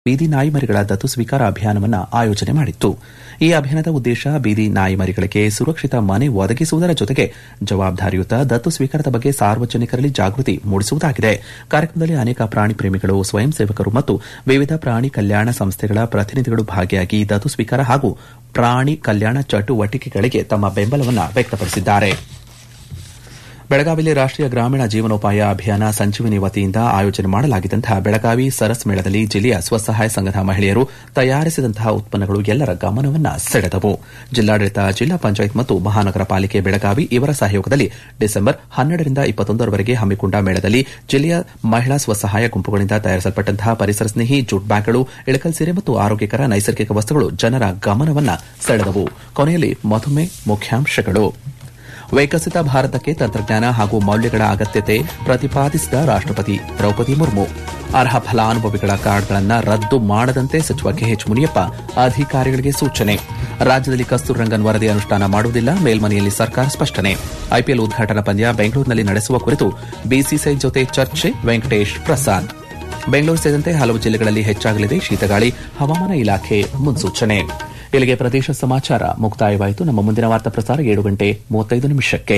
ಬೀದಿ ನಾಯಿಮರಿಗಳ ದತ್ತು ಸ್ವೀಕಾರ ಅಭಿಯಾನವನ್ನು ಆಯೋಜನೆ ಮಾಡಿತ್ತು ಈ ಅಭಿಯಾನದ ಉದ್ದೇಶ ಬೀದಿ ನಾಯಿಮರಿಗಳಿಗೆ ಸುರಕ್ಷಿತ ಮನೆ ಒದಗಿಸುವುದರ ಜೊತೆಗೆ ಜವಾಬ್ದಾರಿಯುತ ದತ್ತು ಸ್ವೀಕಾರದ ಬಗ್ಗೆ ಸಾರ್ವಜನಿಕರಲ್ಲಿ ಜಾಗೃತಿ ಮೂಡಿಸುವುದಾಗಿದೆ ಕಾರ್ಯಕ್ರಮದಲ್ಲಿ ಅನೇಕ ಪ್ರಾಣಿ ಪ್ರೇಮಿಗಳು ಸ್ವಯಂ ಸೇವಕರು ಮತ್ತು ವಿವಿಧ ಪ್ರಾಣಿ ಕಲ್ಯಾಣ ಸಂಸ್ಥೆಗಳ ಪ್ರತಿನಿಧಿಗಳು ಭಾಗಿಯಾಗಿ ದತ್ತು ಸ್ವೀಕಾರ ಹಾಗೂ ಪ್ರಾಣಿ ಕಲ್ಯಾಣ ಚಟುವಟಿಕೆಗಳಿಗೆ ತಮ್ಮ ಬೆಂಬಲವನ್ನು ವ್ಯಕ್ತಪಡಿಸಿದ್ದಾರೆ ಬೆಳಗಾವಿಯಲ್ಲಿ ರಾಷ್ಟೀಯ ಗ್ರಾಮೀಣ ಜೀವನೋಪಾಯ ಅಭಿಯಾನ ಸಂಜೀವಿನಿ ವತಿಯಿಂದ ಆಯೋಜನೆ ಮಾಡಲಾಗಿದ್ದಂತಹ ಬೆಳಗಾವಿ ಸರಸ್ ಮೇಳದಲ್ಲಿ ಜಿಲ್ಲೆಯ ಸ್ವಸಹಾಯ ಸಂಘದ ಮಹಿಳೆಯರು ತಯಾರಿಸಿದಂತಹ ಉತ್ಪನ್ನಗಳು ಎಲ್ಲರ ಗಮನವನ್ನ ಸೆಳೆದವು ಜಿಲ್ಲಾಡಳಿತ ಜಿಲ್ಲಾ ಪಂಚಾಯತ್ ಮತ್ತು ಮಹಾನಗರ ಪಾಲಿಕೆ ಬೆಳಗಾವಿ ಇವರ ಸಹಯೋಗದಲ್ಲಿ ಡಿಸೆಂಬರ್ ಹನ್ನೆರಡರಿಂದ ಇಪ್ಪತ್ತೊಂದರವರೆಗೆ ಹಮ್ಮಿಕೊಂಡ ಮೇಳದಲ್ಲಿ ಜಿಲ್ಲೆಯ ಮಹಿಳಾ ಸ್ವಸಹಾಯ ಗುಂಪುಗಳಿಂದ ತಯಾರಿಸಲ್ಪಟ್ಟಂತಹ ಪರಿಸರ ಸ್ನೇಹಿ ಜೂಟ್ ಬ್ಯಾಗ್ಗಳು ಇಳಕಲ್ ಸೀರೆ ಮತ್ತು ಆರೋಗ್ಯಕರ ನೈಸರ್ಗಿಕ ವಸ್ತುಗಳು ಜನರ ಗಮನವನ್ನ ಸೆಳೆದವು ಕೊನೆಯಲ್ಲಿ ಮಧುಮೆ ಮುಖ್ಯಾಂಶಗಳು ವಿಕಸಿತ ಭಾರತಕ್ಕೆ ತಂತ್ರಜ್ಞಾನ ಹಾಗೂ ಮೌಲ್ಯಗಳ ಅಗತ್ಯತೆ ಪ್ರತಿಪಾದಿಸಿದ ರಾಷ್ಟಪತಿ ದ್ರೌಪದಿ ಮುರ್ಮು ಅರ್ಹ ಫಲಾನುಭವಿಗಳ ಕಾರ್ಡ್ಗಳನ್ನು ರದ್ದು ಮಾಡದಂತೆ ಸಚಿವ ಕೆಎಚ್ ಮುನಿಯಪ್ಪ ಅಧಿಕಾರಿಗಳಿಗೆ ಸೂಚನೆ ರಾಜ್ಯದಲ್ಲಿ ಕಸ್ತೂರಿರಂಗನ್ ವರದಿ ಅನುಷ್ಠಾನ ಮಾಡುವುದಿಲ್ಲ ಮೇಲ್ಮನೆಯಲ್ಲಿ ಸರ್ಕಾರ ಸ್ಪಷ್ಟನೆ ಐಪಿಎಲ್ ಉದ್ಘಾಟನಾ ಪಂದ್ಯ ಬೆಂಗಳೂರಿನಲ್ಲಿ ನಡೆಸುವ ಕುರಿತು ಬಿಸಿಸಿಐ ಜೊತೆ ಚರ್ಚೆ ವೆಂಕಟೇಶ್ ಪ್ರಸಾದ್ ಬೆಂಗಳೂರು ಸೇರಿದಂತೆ ಹಲವು ಜಿಲ್ಲೆಗಳಲ್ಲಿ ಹೆಚ್ಚಾಗಲಿದೆ ಶೀತಗಾಳಿ ಹವಾಮಾನ ಇಲಾಖೆ ಮುನ್ಸೂಚನೆ ಇಲ್ಲಿಗೆ ಪ್ರದೇಶ ಸಮಾಚಾರ ಮುಕ್ತಾಯವಾಯಿತು ನಮ್ಮ ಮುಂದಿನ ವಾರ್ತಾ ಪ್ರಸಾರ ಏಳು ಗಂಟೆ ಮೂವತ್ತೈದು ನಿಮಿಷಕ್ಕೆ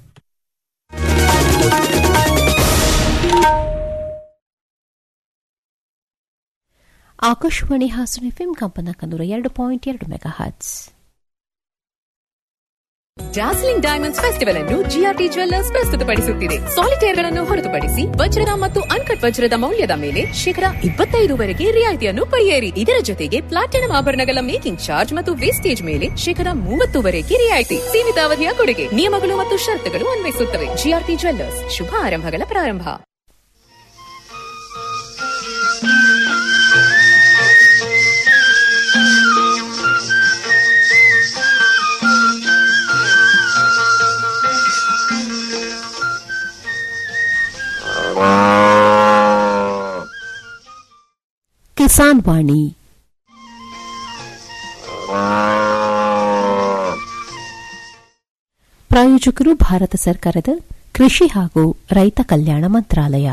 ಆಕಾಶವಾಣಿ ಹಾಸನ ಎಫ್ಎಂ ಕಂಪನ ಕನ್ನೂರ ಎರಡು ಪಾಯಿಂಟ್ ಎರಡು mega hertz dazzling diamonds festival ಅನ್ನು ಜಿಆರ್ಟಿ ಜ್ವೆಲ್ಲರ್ಸ್ ಪ್ರಸ್ತುತಪಡಿಸುತ್ತಿದೆ ಸಾಲಿಟೇರ್ಗಳನ್ನು ಹೊರತುಪಡಿಸಿ ವಜ್ರದ ಮತ್ತು ಅನ್ಕಟ್ ವಜ್ರದ ಮೌಲ್ಯದ ಮೇಲೆ ಶೇಕಡ ಇಪ್ಪತ್ತೈದುವರೆಗೆ ರಿಯಾಯಿತಿಯನ್ನು ಪಡೆಯಿರಿ ಇದರ ಜೊತೆಗೆ ಪ್ಲಾಟಿನಂ ಆಭರಣಗಳ ಮೇಕಿಂಗ್ ಚಾರ್ಜ್ ಮತ್ತು ವೇಸ್ಟೇಜ್ ಮೇಲೆ ಶೇಕಡ ಮೂವತ್ತುವರೆಗೆ ರಿಯಾಯಿತಿ ಸೀಮಿತ ಅವಧಿಯ ಕೊಡುಗೆ ನಿಯಮಗಳು ಮತ್ತು ಷರತ್ತುಗಳು ಅನ್ವಯಿಸುತ್ತವೆ ಜಿಆರ್ಟಿ ಜ್ವೆಲ್ಲರ್ಸ್ ಶುಭ ಆರಂಭಗಳ ಪ್ರಾರಂಭ ಕಿಸಾನ್ ವಾಣಿ ಪ್ರಾಯೋಜಕರು ಭಾರತ ಸರ್ಕಾರದ ಕೃಷಿ ಹಾಗೂ ರೈತ ಕಲ್ಯಾಣ ಮಂತ್ರಾಲಯ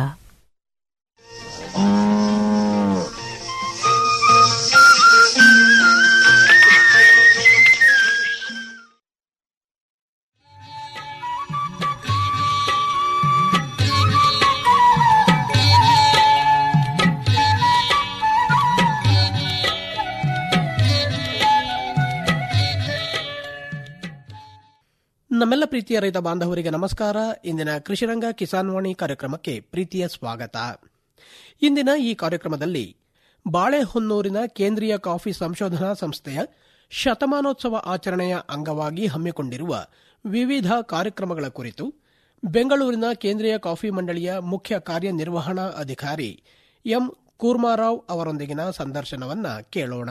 ನಮ್ಮೆಲ್ಲ ಪ್ರೀತಿಯ ರೈತ ಬಾಂಧವರಿಗೆ ನಮಸ್ಕಾರ ಇಂದಿನ ಕೃಷಿರಂಗ ಕಿಸಾನ್ ವಾಣಿ ಕಾರ್ಯಕ್ರಮಕ್ಕೆ ಪ್ರೀತಿಯ ಸ್ವಾಗತ ಇಂದಿನ ಈ ಕಾರ್ಯಕ್ರಮದಲ್ಲಿ ಬಾಳೆಹೊನ್ನೂರಿನ ಕೇಂದ್ರೀಯ ಕಾಫಿ ಸಂಶೋಧನಾ ಸಂಸ್ಥೆಯ ಶತಮಾನೋತ್ಸವ ಆಚರಣೆಯ ಅಂಗವಾಗಿ ಹಮ್ಮಿಕೊಂಡಿರುವ ವಿವಿಧ ಕಾರ್ಯಕ್ರಮಗಳ ಕುರಿತು ಬೆಂಗಳೂರಿನ ಕೇಂದ್ರೀಯ ಕಾಫಿ ಮಂಡಳಿಯ ಮುಖ್ಯ ಕಾರ್ಯನಿರ್ವಹಣಾ ಅಧಿಕಾರಿ ಎಂ ಕೂರ್ಮಾರಾವ್ ಅವರೊಂದಿಗಿನ ಸಂದರ್ಶನವನ್ನ ಕೇಳೋಣ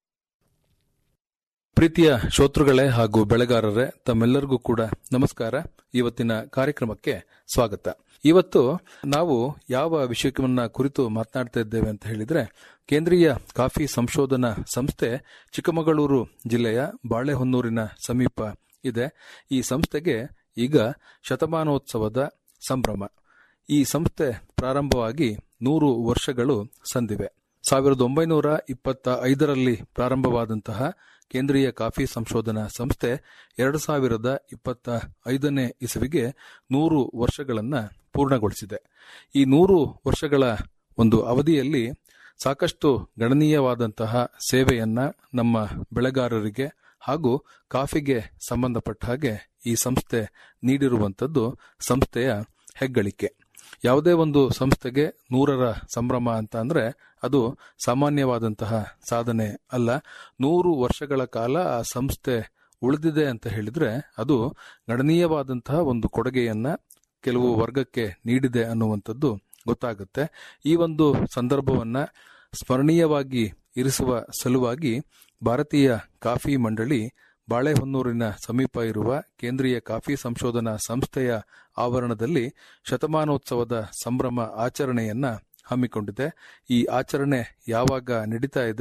ಪ್ರೀತಿಯ ಶ್ರೋತೃಗಳೇ ಹಾಗೂ ಬೆಳೆಗಾರರೇ ತಮ್ಮೆಲ್ಲರಿಗೂ ಕೂಡ ನಮಸ್ಕಾರ ಇವತ್ತಿನ ಕಾರ್ಯಕ್ರಮಕ್ಕೆ ಸ್ವಾಗತ ಇವತ್ತು ನಾವು ಯಾವ ವಿಷಯವನ್ನ ಕುರಿತು ಮಾತನಾಡ್ತಾ ಇದ್ದೇವೆ ಅಂತ ಹೇಳಿದ್ರೆ ಕೇಂದ್ರೀಯ ಕಾಫಿ ಸಂಶೋಧನಾ ಸಂಸ್ಥೆ ಚಿಕ್ಕಮಗಳೂರು ಜಿಲ್ಲೆಯ ಬಾಳೆಹೊನ್ನೂರಿನ ಸಮೀಪ ಇದೆ ಈ ಸಂಸ್ಥೆಗೆ ಈಗ ಶತಮಾನೋತ್ಸವದ ಸಂಭ್ರಮ ಈ ಸಂಸ್ಥೆ ಪ್ರಾರಂಭವಾಗಿ ನೂರು ವರ್ಷಗಳು ಸಂದಿವೆ ಸಾವಿರದ ಒಂಬೈನೂರ ಇಪ್ಪತ್ತ ಐದರಲ್ಲಿ ಪ್ರಾರಂಭವಾದಂತಹ ಕೇಂದ್ರೀಯ ಕಾಫಿ ಸಂಶೋಧನಾ ಸಂಸ್ಥೆ ಎರಡು ಸಾವಿರದ ಇಪ್ಪತ್ತ ಐದನೇ ಇಸವಿಗೆ ನೂರು ವರ್ಷಗಳನ್ನ ಪೂರ್ಣಗೊಳಿಸಿದೆ ಈ ನೂರು ವರ್ಷಗಳ ಒಂದು ಅವಧಿಯಲ್ಲಿ ಸಾಕಷ್ಟು ಗಣನೀಯವಾದಂತಹ ಸೇವೆಯನ್ನ ನಮ್ಮ ಬೆಳೆಗಾರರಿಗೆ ಹಾಗೂ ಕಾಫಿಗೆ ಸಂಬಂಧಪಟ್ಟ ಹಾಗೆ ಈ ಸಂಸ್ಥೆ ನೀಡಿರುವಂತದ್ದು ಸಂಸ್ಥೆಯ ಹೆಗ್ಗಳಿಕೆ ಯಾವುದೇ ಒಂದು ಸಂಸ್ಥೆಗೆ ನೂರರ ಸಂಭ್ರಮ ಅಂತ ಅಂದ್ರೆ ಅದು ಸಾಮಾನ್ಯವಾದಂತಹ ಸಾಧನೆ ಅಲ್ಲ ನೂರು ವರ್ಷಗಳ ಕಾಲ ಆ ಸಂಸ್ಥೆ ಉಳಿದಿದೆ ಅಂತ ಹೇಳಿದ್ರೆ ಅದು ಗಣನೀಯವಾದಂತಹ ಒಂದು ಕೊಡುಗೆಯನ್ನ ಕೆಲವು ವರ್ಗಕ್ಕೆ ನೀಡಿದೆ ಅನ್ನುವಂಥದ್ದು ಗೊತ್ತಾಗುತ್ತೆ ಈ ಒಂದು ಸಂದರ್ಭವನ್ನ ಸ್ಮರಣೀಯವಾಗಿ ಇರಿಸುವ ಸಲುವಾಗಿ ಭಾರತೀಯ ಕಾಫಿ ಮಂಡಳಿ ಬಾಳೆಹೊನ್ನೂರಿನ ಸಮೀಪ ಇರುವ ಕೇಂದ್ರೀಯ ಕಾಫಿ ಸಂಶೋಧನಾ ಸಂಸ್ಥೆಯ ಆವರಣದಲ್ಲಿ ಶತಮಾನೋತ್ಸವದ ಸಂಭ್ರಮ ಆಚರಣೆಯನ್ನ ಹಮ್ಮಿಕೊಂಡಿದೆ ಈ ಆಚರಣೆ ಯಾವಾಗ ನಡೀತಾ ಇದೆ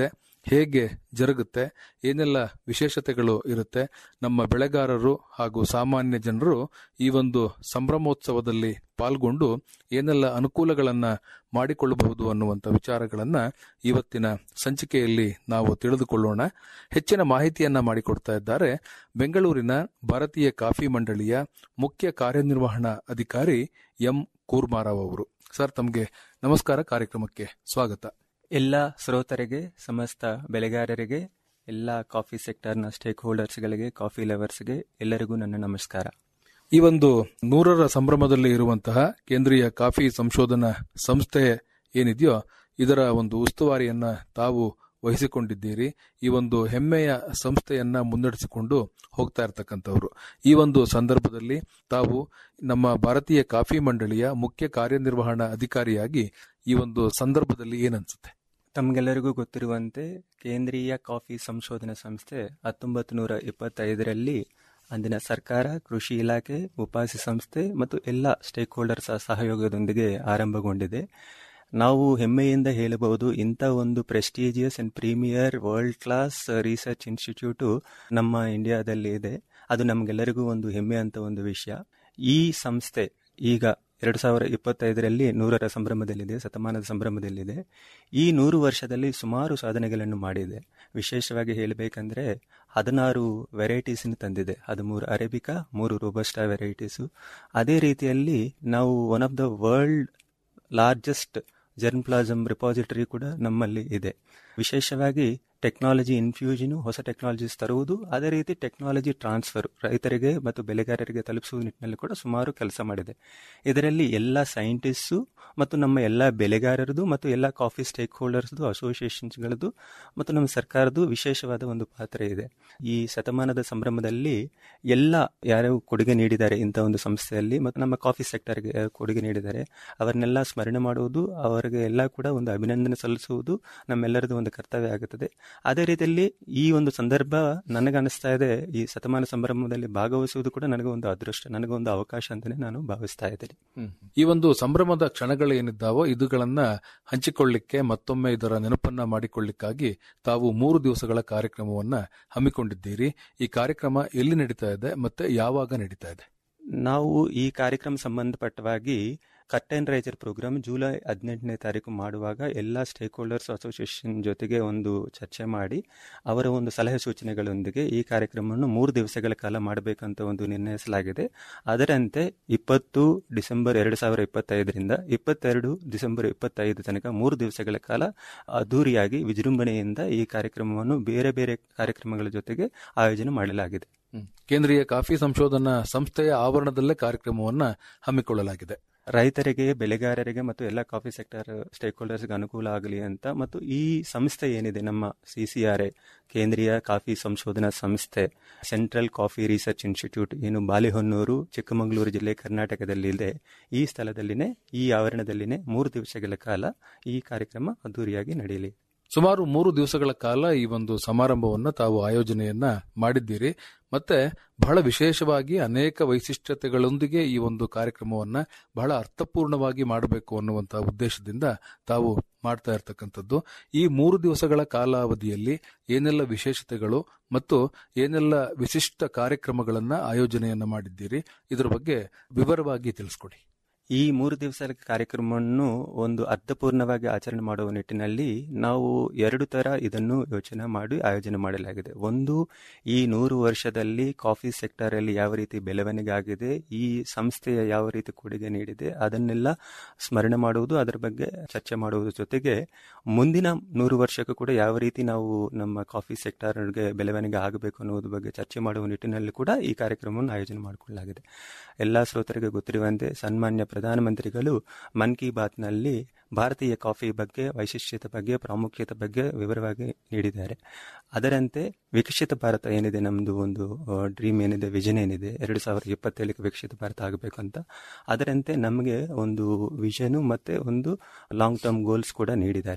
ಹೇಗೆ ಜರುಗುತ್ತೆ ಏನೆಲ್ಲ ವಿಶೇಷತೆಗಳು ಇರುತ್ತೆ ನಮ್ಮ ಬೆಳೆಗಾರರು ಹಾಗೂ ಸಾಮಾನ್ಯ ಜನರು ಈ ಒಂದು ಸಂಭ್ರಮೋತ್ಸವದಲ್ಲಿ ಪಾಲ್ಗೊಂಡು ಏನೆಲ್ಲ ಅನುಕೂಲಗಳನ್ನ ಮಾಡಿಕೊಳ್ಳಬಹುದು ಅನ್ನುವಂಥ ವಿಚಾರಗಳನ್ನ ಇವತ್ತಿನ ಸಂಚಿಕೆಯಲ್ಲಿ ನಾವು ತಿಳಿದುಕೊಳ್ಳೋಣ ಹೆಚ್ಚಿನ ಮಾಹಿತಿಯನ್ನ ಮಾಡಿಕೊಡ್ತಾ ಇದ್ದಾರೆ ಬೆಂಗಳೂರಿನ ಭಾರತೀಯ ಕಾಫಿ ಮಂಡಳಿಯ ಮುಖ್ಯ ಕಾರ್ಯನಿರ್ವಹಣಾ ಅಧಿಕಾರಿ ಎಂ ಕೂರ್ಮಾರಾವ್ ಅವರು ಸರ್ ತಮಗೆ ನಮಸ್ಕಾರ ಕಾರ್ಯಕ್ರಮಕ್ಕೆ ಸ್ವಾಗತ ಎಲ್ಲ ಶ್ರೋತರಿಗೆ ಸಮಸ್ತ ಬೆಳೆಗಾರರಿಗೆ ಎಲ್ಲ ಕಾಫಿ ಸೆಕ್ಟರ್ನ ಸ್ಟೇಕ್ ಹೋಲ್ಡರ್ಸ್ಗಳಿಗೆ ಕಾಫಿ ಲವರ್ಸ್ಗೆ ಎಲ್ಲರಿಗೂ ನನ್ನ ನಮಸ್ಕಾರ ಈ ಒಂದು ನೂರರ ಸಂಭ್ರಮದಲ್ಲಿ ಇರುವಂತಹ ಕೇಂದ್ರೀಯ ಕಾಫಿ ಸಂಶೋಧನಾ ಸಂಸ್ಥೆ ಏನಿದೆಯೋ ಇದರ ಒಂದು ಉಸ್ತುವಾರಿಯನ್ನ ತಾವು ವಹಿಸಿಕೊಂಡಿದ್ದೀರಿ ಈ ಒಂದು ಹೆಮ್ಮೆಯ ಸಂಸ್ಥೆಯನ್ನ ಮುನ್ನಡೆಸಿಕೊಂಡು ಹೋಗ್ತಾ ಇರತಕ್ಕಂಥವ್ರು ಈ ಒಂದು ಸಂದರ್ಭದಲ್ಲಿ ತಾವು ನಮ್ಮ ಭಾರತೀಯ ಕಾಫಿ ಮಂಡಳಿಯ ಮುಖ್ಯ ಕಾರ್ಯನಿರ್ವಹಣಾ ಅಧಿಕಾರಿಯಾಗಿ ಈ ಒಂದು ಸಂದರ್ಭದಲ್ಲಿ ಏನನ್ಸುತ್ತೆ ತಮಗೆಲ್ಲರಿಗೂ ಗೊತ್ತಿರುವಂತೆ ಕೇಂದ್ರೀಯ ಕಾಫಿ ಸಂಶೋಧನಾ ಸಂಸ್ಥೆ ಹತ್ತೊಂಬತ್ತು ನೂರ ಇಪ್ಪತ್ತೈದರಲ್ಲಿ ಅಂದಿನ ಸರ್ಕಾರ ಕೃಷಿ ಇಲಾಖೆ ಉಪಾಸಿ ಸಂಸ್ಥೆ ಮತ್ತು ಎಲ್ಲ ಸ್ಟೇಕ್ ಹೋಲ್ಡರ್ಸ್ ಸಹಯೋಗದೊಂದಿಗೆ ಆರಂಭಗೊಂಡಿದೆ ನಾವು ಹೆಮ್ಮೆಯಿಂದ ಹೇಳಬಹುದು ಇಂಥ ಒಂದು prestigious and premier world class research institute ನಮ್ಮ ಇಂಡಿಯಾದಲ್ಲಿ ಇದೆ ಅದು ನಮಗೆಲ್ಲರಿಗೂ ಒಂದು ಹೆಮ್ಮೆ ಅಂತ ಒಂದು ವಿಷಯ ಈ ಸಂಸ್ಥೆ ಈಗ ಎರಡು ಸಾವಿರ ಇಪ್ಪತ್ತೈದರಲ್ಲಿ ನೂರರ ಸಂಭ್ರಮದಲ್ಲಿದೆ ಶತಮಾನದ ಸಂಭ್ರಮದಲ್ಲಿದೆ ಈ ನೂರು ವರ್ಷದಲ್ಲಿ ಸುಮಾರು ಸಾಧನೆಗಳನ್ನು ಮಾಡಿದೆ ವಿಶೇಷವಾಗಿ ಹೇಳಬೇಕಂದ್ರೆ ಹದಿನಾರು ವೆರೈಟೀಸನ್ನು ತಂದಿದೆ ಹದಿಮೂರು ಅರೇಬಿಕಾ ಮೂರು ರೋಬಸ್ಟಾ ವೆರೈಟೀಸು ಅದೇ ರೀತಿಯಲ್ಲಿ ನಾವು one of the world largest germplasm repository ಕೂಡ ನಮ್ಮಲ್ಲಿ ಇದೆ ವಿಶೇಷವಾಗಿ ಟೆಕ್ನಾಲಜಿ ಇನ್ಫ್ಯೂಷನು ಹೊಸ ಟೆಕ್ನಾಲಜೀಸ್ ತರುವುದು ಅದೇ ರೀತಿ ಟೆಕ್ನಾಲಜಿ ಟ್ರಾನ್ಸ್ಫರ್ ರೈತರಿಗೆ ಮತ್ತು ಬೆಳೆಗಾರರಿಗೆ ತಲುಪಿಸುವ ನಿಟ್ಟಿನಲ್ಲಿ ಕೂಡ ಸುಮಾರು ಕೆಲಸ ಮಾಡಿದೆ ಇದರಲ್ಲಿ ಎಲ್ಲ ಸೈಂಟಿಸ್ಟು ಮತ್ತು ನಮ್ಮ ಎಲ್ಲ ಬೆಳೆಗಾರರದು ಮತ್ತು ಎಲ್ಲ ಕಾಫಿ ಸ್ಟೇಕ್ ಹೋಲ್ಡರ್ಸ್ದು ಅಸೋಸಿಯೇಷನ್ಸ್ಗಳದ್ದು ಮತ್ತು ನಮ್ಮ ಸರ್ಕಾರದ್ದು ವಿಶೇಷವಾದ ಒಂದು ಪಾತ್ರ ಇದೆ ಈ ಶತಮಾನದ ಸಂಭ್ರಮದಲ್ಲಿ ಎಲ್ಲ ಯಾರು ಕೊಡುಗೆ ನೀಡಿದ್ದಾರೆ ಇಂಥ ಒಂದು ಸಂಸ್ಥೆಯಲ್ಲಿ ಮತ್ತು ನಮ್ಮ ಕಾಫಿ ಸೆಕ್ಟರ್ಗೆ ಕೊಡುಗೆ ನೀಡಿದ್ದಾರೆ ಅವರನ್ನೆಲ್ಲ ಸ್ಮರಣೆ ಮಾಡುವುದು ಅವರಿಗೆ ಎಲ್ಲ ಕೂಡ ಒಂದು ಅಭಿನಂದನೆ ಸಲ್ಲಿಸುವುದು ನಮ್ಮೆಲ್ಲರದು ಒಂದು ಕರ್ತವ್ಯ ಆಗುತ್ತದೆ ಅದೇ ರೀತಿಯಲ್ಲಿ ಈ ಒಂದು ಸಂದರ್ಭ ನನಗನ್ನಿಸ್ತಾ ಇದೆ ಈ ಶತಮಾನ ಸಂಭ್ರಮದಲ್ಲಿ ಭಾಗವಹಿಸುವುದು ಕೂಡ ನನಗೆ ಒಂದು ಅದೃಷ್ಟ ನನಗೆ ಒಂದು ಅವಕಾಶ ಅಂತಾನೆ ನಾನು ಭಾವಿಸ್ತಾ ಇದ್ದೇನೆ ಈ ಒಂದು ಸಂಭ್ರಮದ ಕ್ಷಣಗಳೇನಿದ್ದಾವೋ ಇದುಗಳನ್ನ ಹಂಚಿಕೊಳ್ಳಿಕ್ಕೆ ಮತ್ತೊಮ್ಮೆ ಇದರ ನೆನಪನ್ನ ಮಾಡಿಕೊಳ್ಳಿಕ್ಕಾಗಿ ತಾವು ಮೂರು ದಿವಸಗಳ ಕಾರ್ಯಕ್ರಮವನ್ನ ಹಮ್ಮಿಕೊಂಡಿದ್ದೀರಿ ಈ ಕಾರ್ಯಕ್ರಮ ಎಲ್ಲಿ ನಡೀತಾ ಇದೆ ಮತ್ತೆ ಯಾವಾಗ ನಡೀತಾ ಇದೆ ನಾವು ಈ ಕಾರ್ಯಕ್ರಮ ಸಂಬಂಧಪಟ್ಟವಾಗಿ ಕಟ್ಟೆನ್ ರೈಚರ್ ಪ್ರೋಗ್ರಾಮ್ ಜುಲೈ ಹದಿನೆಂಟನೇ ತಾರೀಕು ಮಾಡುವಾಗ ಎಲ್ಲ ಸ್ಟೇಕ್ ಹೋಲ್ಡರ್ಸ್ ಅಸೋಸಿಯೇಷನ್ ಜೊತೆಗೆ ಒಂದು ಚರ್ಚೆ ಮಾಡಿ ಅವರ ಒಂದು ಸಲಹೆ ಸೂಚನೆಗಳೊಂದಿಗೆ ಈ ಕಾರ್ಯಕ್ರಮವನ್ನು ಮೂರು ದಿವಸಗಳ ಕಾಲ ಮಾಡಬೇಕಂತ ಒಂದು ನಿರ್ಣಯಿಸಲಾಗಿದೆ ಅದರಂತೆ ಇಪ್ಪತ್ತು ಡಿಸೆಂಬರ್ ಎರಡು ಸಾವಿರ ಇಪ್ಪತ್ತೈದರಿಂದ ಇಪ್ಪತ್ತೆರಡು ಡಿಸೆಂಬರ್ ಇಪ್ಪತ್ತೈದು ತನಕ ಮೂರು ದಿವಸಗಳ ಕಾಲ ಅದ್ದೂರಿಯಾಗಿ ವಿಜೃಂಭಣೆಯಿಂದ ಈ ಕಾರ್ಯಕ್ರಮವನ್ನು ಬೇರೆ ಬೇರೆ ಕಾರ್ಯಕ್ರಮಗಳ ಜೊತೆಗೆ ಆಯೋಜನೆ ಮಾಡಲಾಗಿದೆ ಕೇಂದ್ರೀಯ ಕಾಫಿ ಸಂಶೋಧನಾ ಸಂಸ್ಥೆಯ ಆವರಣದಲ್ಲೇ ಕಾರ್ಯಕ್ರಮವನ್ನ ಹಮ್ಮಿಕೊಳ್ಳಲಾಗಿದೆ ರೈತರಿಗೆ ಬೆಳೆಗಾರರಿಗೆ ಮತ್ತು ಎಲ್ಲ ಕಾಫಿ ಸೆಕ್ಟರ್ ಸ್ಟೇಕ್ ಹೋಲ್ಡರ್ಸ್ಗೆ ಅನುಕೂಲ ಆಗಲಿ ಅಂತ ಮತ್ತು ಈ ಸಂಸ್ಥೆ ಏನಿದೆ ನಮ್ಮ ಸಿ ಸಿ ಆರ್ ಎ ಕೇಂದ್ರೀಯ ಕಾಫಿ ಸಂಶೋಧನಾ ಸಂಸ್ಥೆ ಸೆಂಟ್ರಲ್ ಕಾಫಿ ರಿಸರ್ಚ್ ಇನ್ಸ್ಟಿಟ್ಯೂಟ್ ಏನು ಬಾಲಿಹೊನ್ನೂರು ಚಿಕ್ಕಮಗಳೂರು ಜಿಲ್ಲೆ ಕರ್ನಾಟಕದಲ್ಲಿದೆ ಈ ಸ್ಥಳದಲ್ಲಿನೇ ಈ ಆವರಣದಲ್ಲಿನೇ ಮೂರು ದಿವಸಗಳ ಕಾಲ ಈ ಕಾರ್ಯಕ್ರಮ ಅದ್ದೂರಿಯಾಗಿ ನಡೆಯಲಿ ಸುಮಾರು ಮೂರು ದಿವಸಗಳ ಕಾಲ ಈ ಒಂದು ಸಮಾರಂಭವನ್ನ ತಾವು ಆಯೋಜನೆಯನ್ನ ಮಾಡಿದ್ದೀರಿ ಮತ್ತೆ ಬಹಳ ವಿಶೇಷವಾಗಿ ಅನೇಕ ವೈಶಿಷ್ಟ್ಯತೆಗಳೊಂದಿಗೆ ಈ ಒಂದು ಕಾರ್ಯಕ್ರಮವನ್ನ ಬಹಳ ಅರ್ಥಪೂರ್ಣವಾಗಿ ಮಾಡಬೇಕು ಅನ್ನುವಂತಹ ಉದ್ದೇಶದಿಂದ ತಾವು ಮಾಡ್ತಾ ಇರ್ತಕ್ಕಂಥದ್ದು ಈ ಮೂರು ದಿವಸಗಳ ಕಾಲಾವಧಿಯಲ್ಲಿ ಏನೆಲ್ಲ ವಿಶೇಷತೆಗಳು ಮತ್ತು ಏನೆಲ್ಲ ವಿಶಿಷ್ಟ ಕಾರ್ಯಕ್ರಮಗಳನ್ನ ಆಯೋಜನೆಯನ್ನ ಮಾಡಿದ್ದೀರಿ ಇದರ ಬಗ್ಗೆ ವಿವರವಾಗಿ ತಿಳಿಸ್ಕೊಡಿ ಈ ಮೂರು ದಿವಸದ ಕಾರ್ಯಕ್ರಮವನ್ನು ಒಂದು ಅರ್ಥಪೂರ್ಣವಾಗಿ ಆಚರಣೆ ಮಾಡುವ ನಿಟ್ಟಿನಲ್ಲಿ ನಾವು ಎರಡು ತರ ಇದನ್ನು ಯೋಚನೆ ಮಾಡಿ ಆಯೋಜನೆ ಮಾಡಲಾಗಿದೆ ಒಂದು ಈ ನೂರು ವರ್ಷದಲ್ಲಿ ಕಾಫಿ ಸೆಕ್ಟರ್ ಅಲ್ಲಿ ಯಾವ ರೀತಿ ಬೆಳವಣಿಗೆ ಆಗಿದೆ ಈ ಸಂಸ್ಥೆಯ ಯಾವ ರೀತಿ ಕೊಡುಗೆ ನೀಡಿದೆ ಅದನ್ನೆಲ್ಲ ಸ್ಮರಣೆ ಮಾಡುವುದು ಅದರ ಬಗ್ಗೆ ಚರ್ಚೆ ಮಾಡುವುದರ ಜೊತೆಗೆ ಮುಂದಿನ ನೂರು ವರ್ಷಕ್ಕೂ ಕೂಡ ಯಾವ ರೀತಿ ನಾವು ನಮ್ಮ ಕಾಫಿ ಸೆಕ್ಟರ್ಗೆ ಬೆಳವಣಿಗೆ ಆಗಬೇಕು ಅನ್ನೋದ್ರ ಬಗ್ಗೆ ಚರ್ಚೆ ಮಾಡುವ ನಿಟ್ಟಿನಲ್ಲಿ ಕೂಡ ಈ ಕಾರ್ಯಕ್ರಮವನ್ನು ಆಯೋಜನೆ ಮಾಡಿಕೊಳ್ಳಲಾಗಿದೆ ಎಲ್ಲ ಶ್ರೋತರಿಗೆ ಗೊತ್ತಿರುವಂತೆ ಸನ್ಮಾನ್ಯ ಪ್ರಧಾನಮಂತ್ರಿಗಳು ಮನ್ ಕಿ ಬಾತ್ನಲ್ಲಿ ಭಾರತೀಯ ಕಾಫಿ ಬಗ್ಗೆ ವೈಶಿಷ್ಟ್ಯತೆ ಬಗ್ಗೆ ಪ್ರಾಮುಖ್ಯತೆ ಬಗ್ಗೆ ವಿವರವಾಗಿ ನೀಡಿದ್ದಾರೆ ಅದರಂತೆ ವಿಕಸಿತ ಭಾರತ ಏನಿದೆ ನಮ್ಮದು ಒಂದು ಡ್ರೀಮ್ ಏನಿದೆ ವಿಷನ್ ಏನಿದೆ ಎರಡು ಸಾವಿರದ ಇಪ್ಪತ್ತೇಳಕ್ಕೆ ವಿಕಸಿತ ಭಾರತ ಆಗಬೇಕು ಅಂತ ಅದರಂತೆ ನಮಗೆ ಒಂದು ವಿಷನು ಮತ್ತೆ ಒಂದು ಲಾಂಗ್ ಟರ್ಮ್ ಗೋಲ್ಸ್ ಕೂಡ ನೀಡಿದ್ದಾರೆ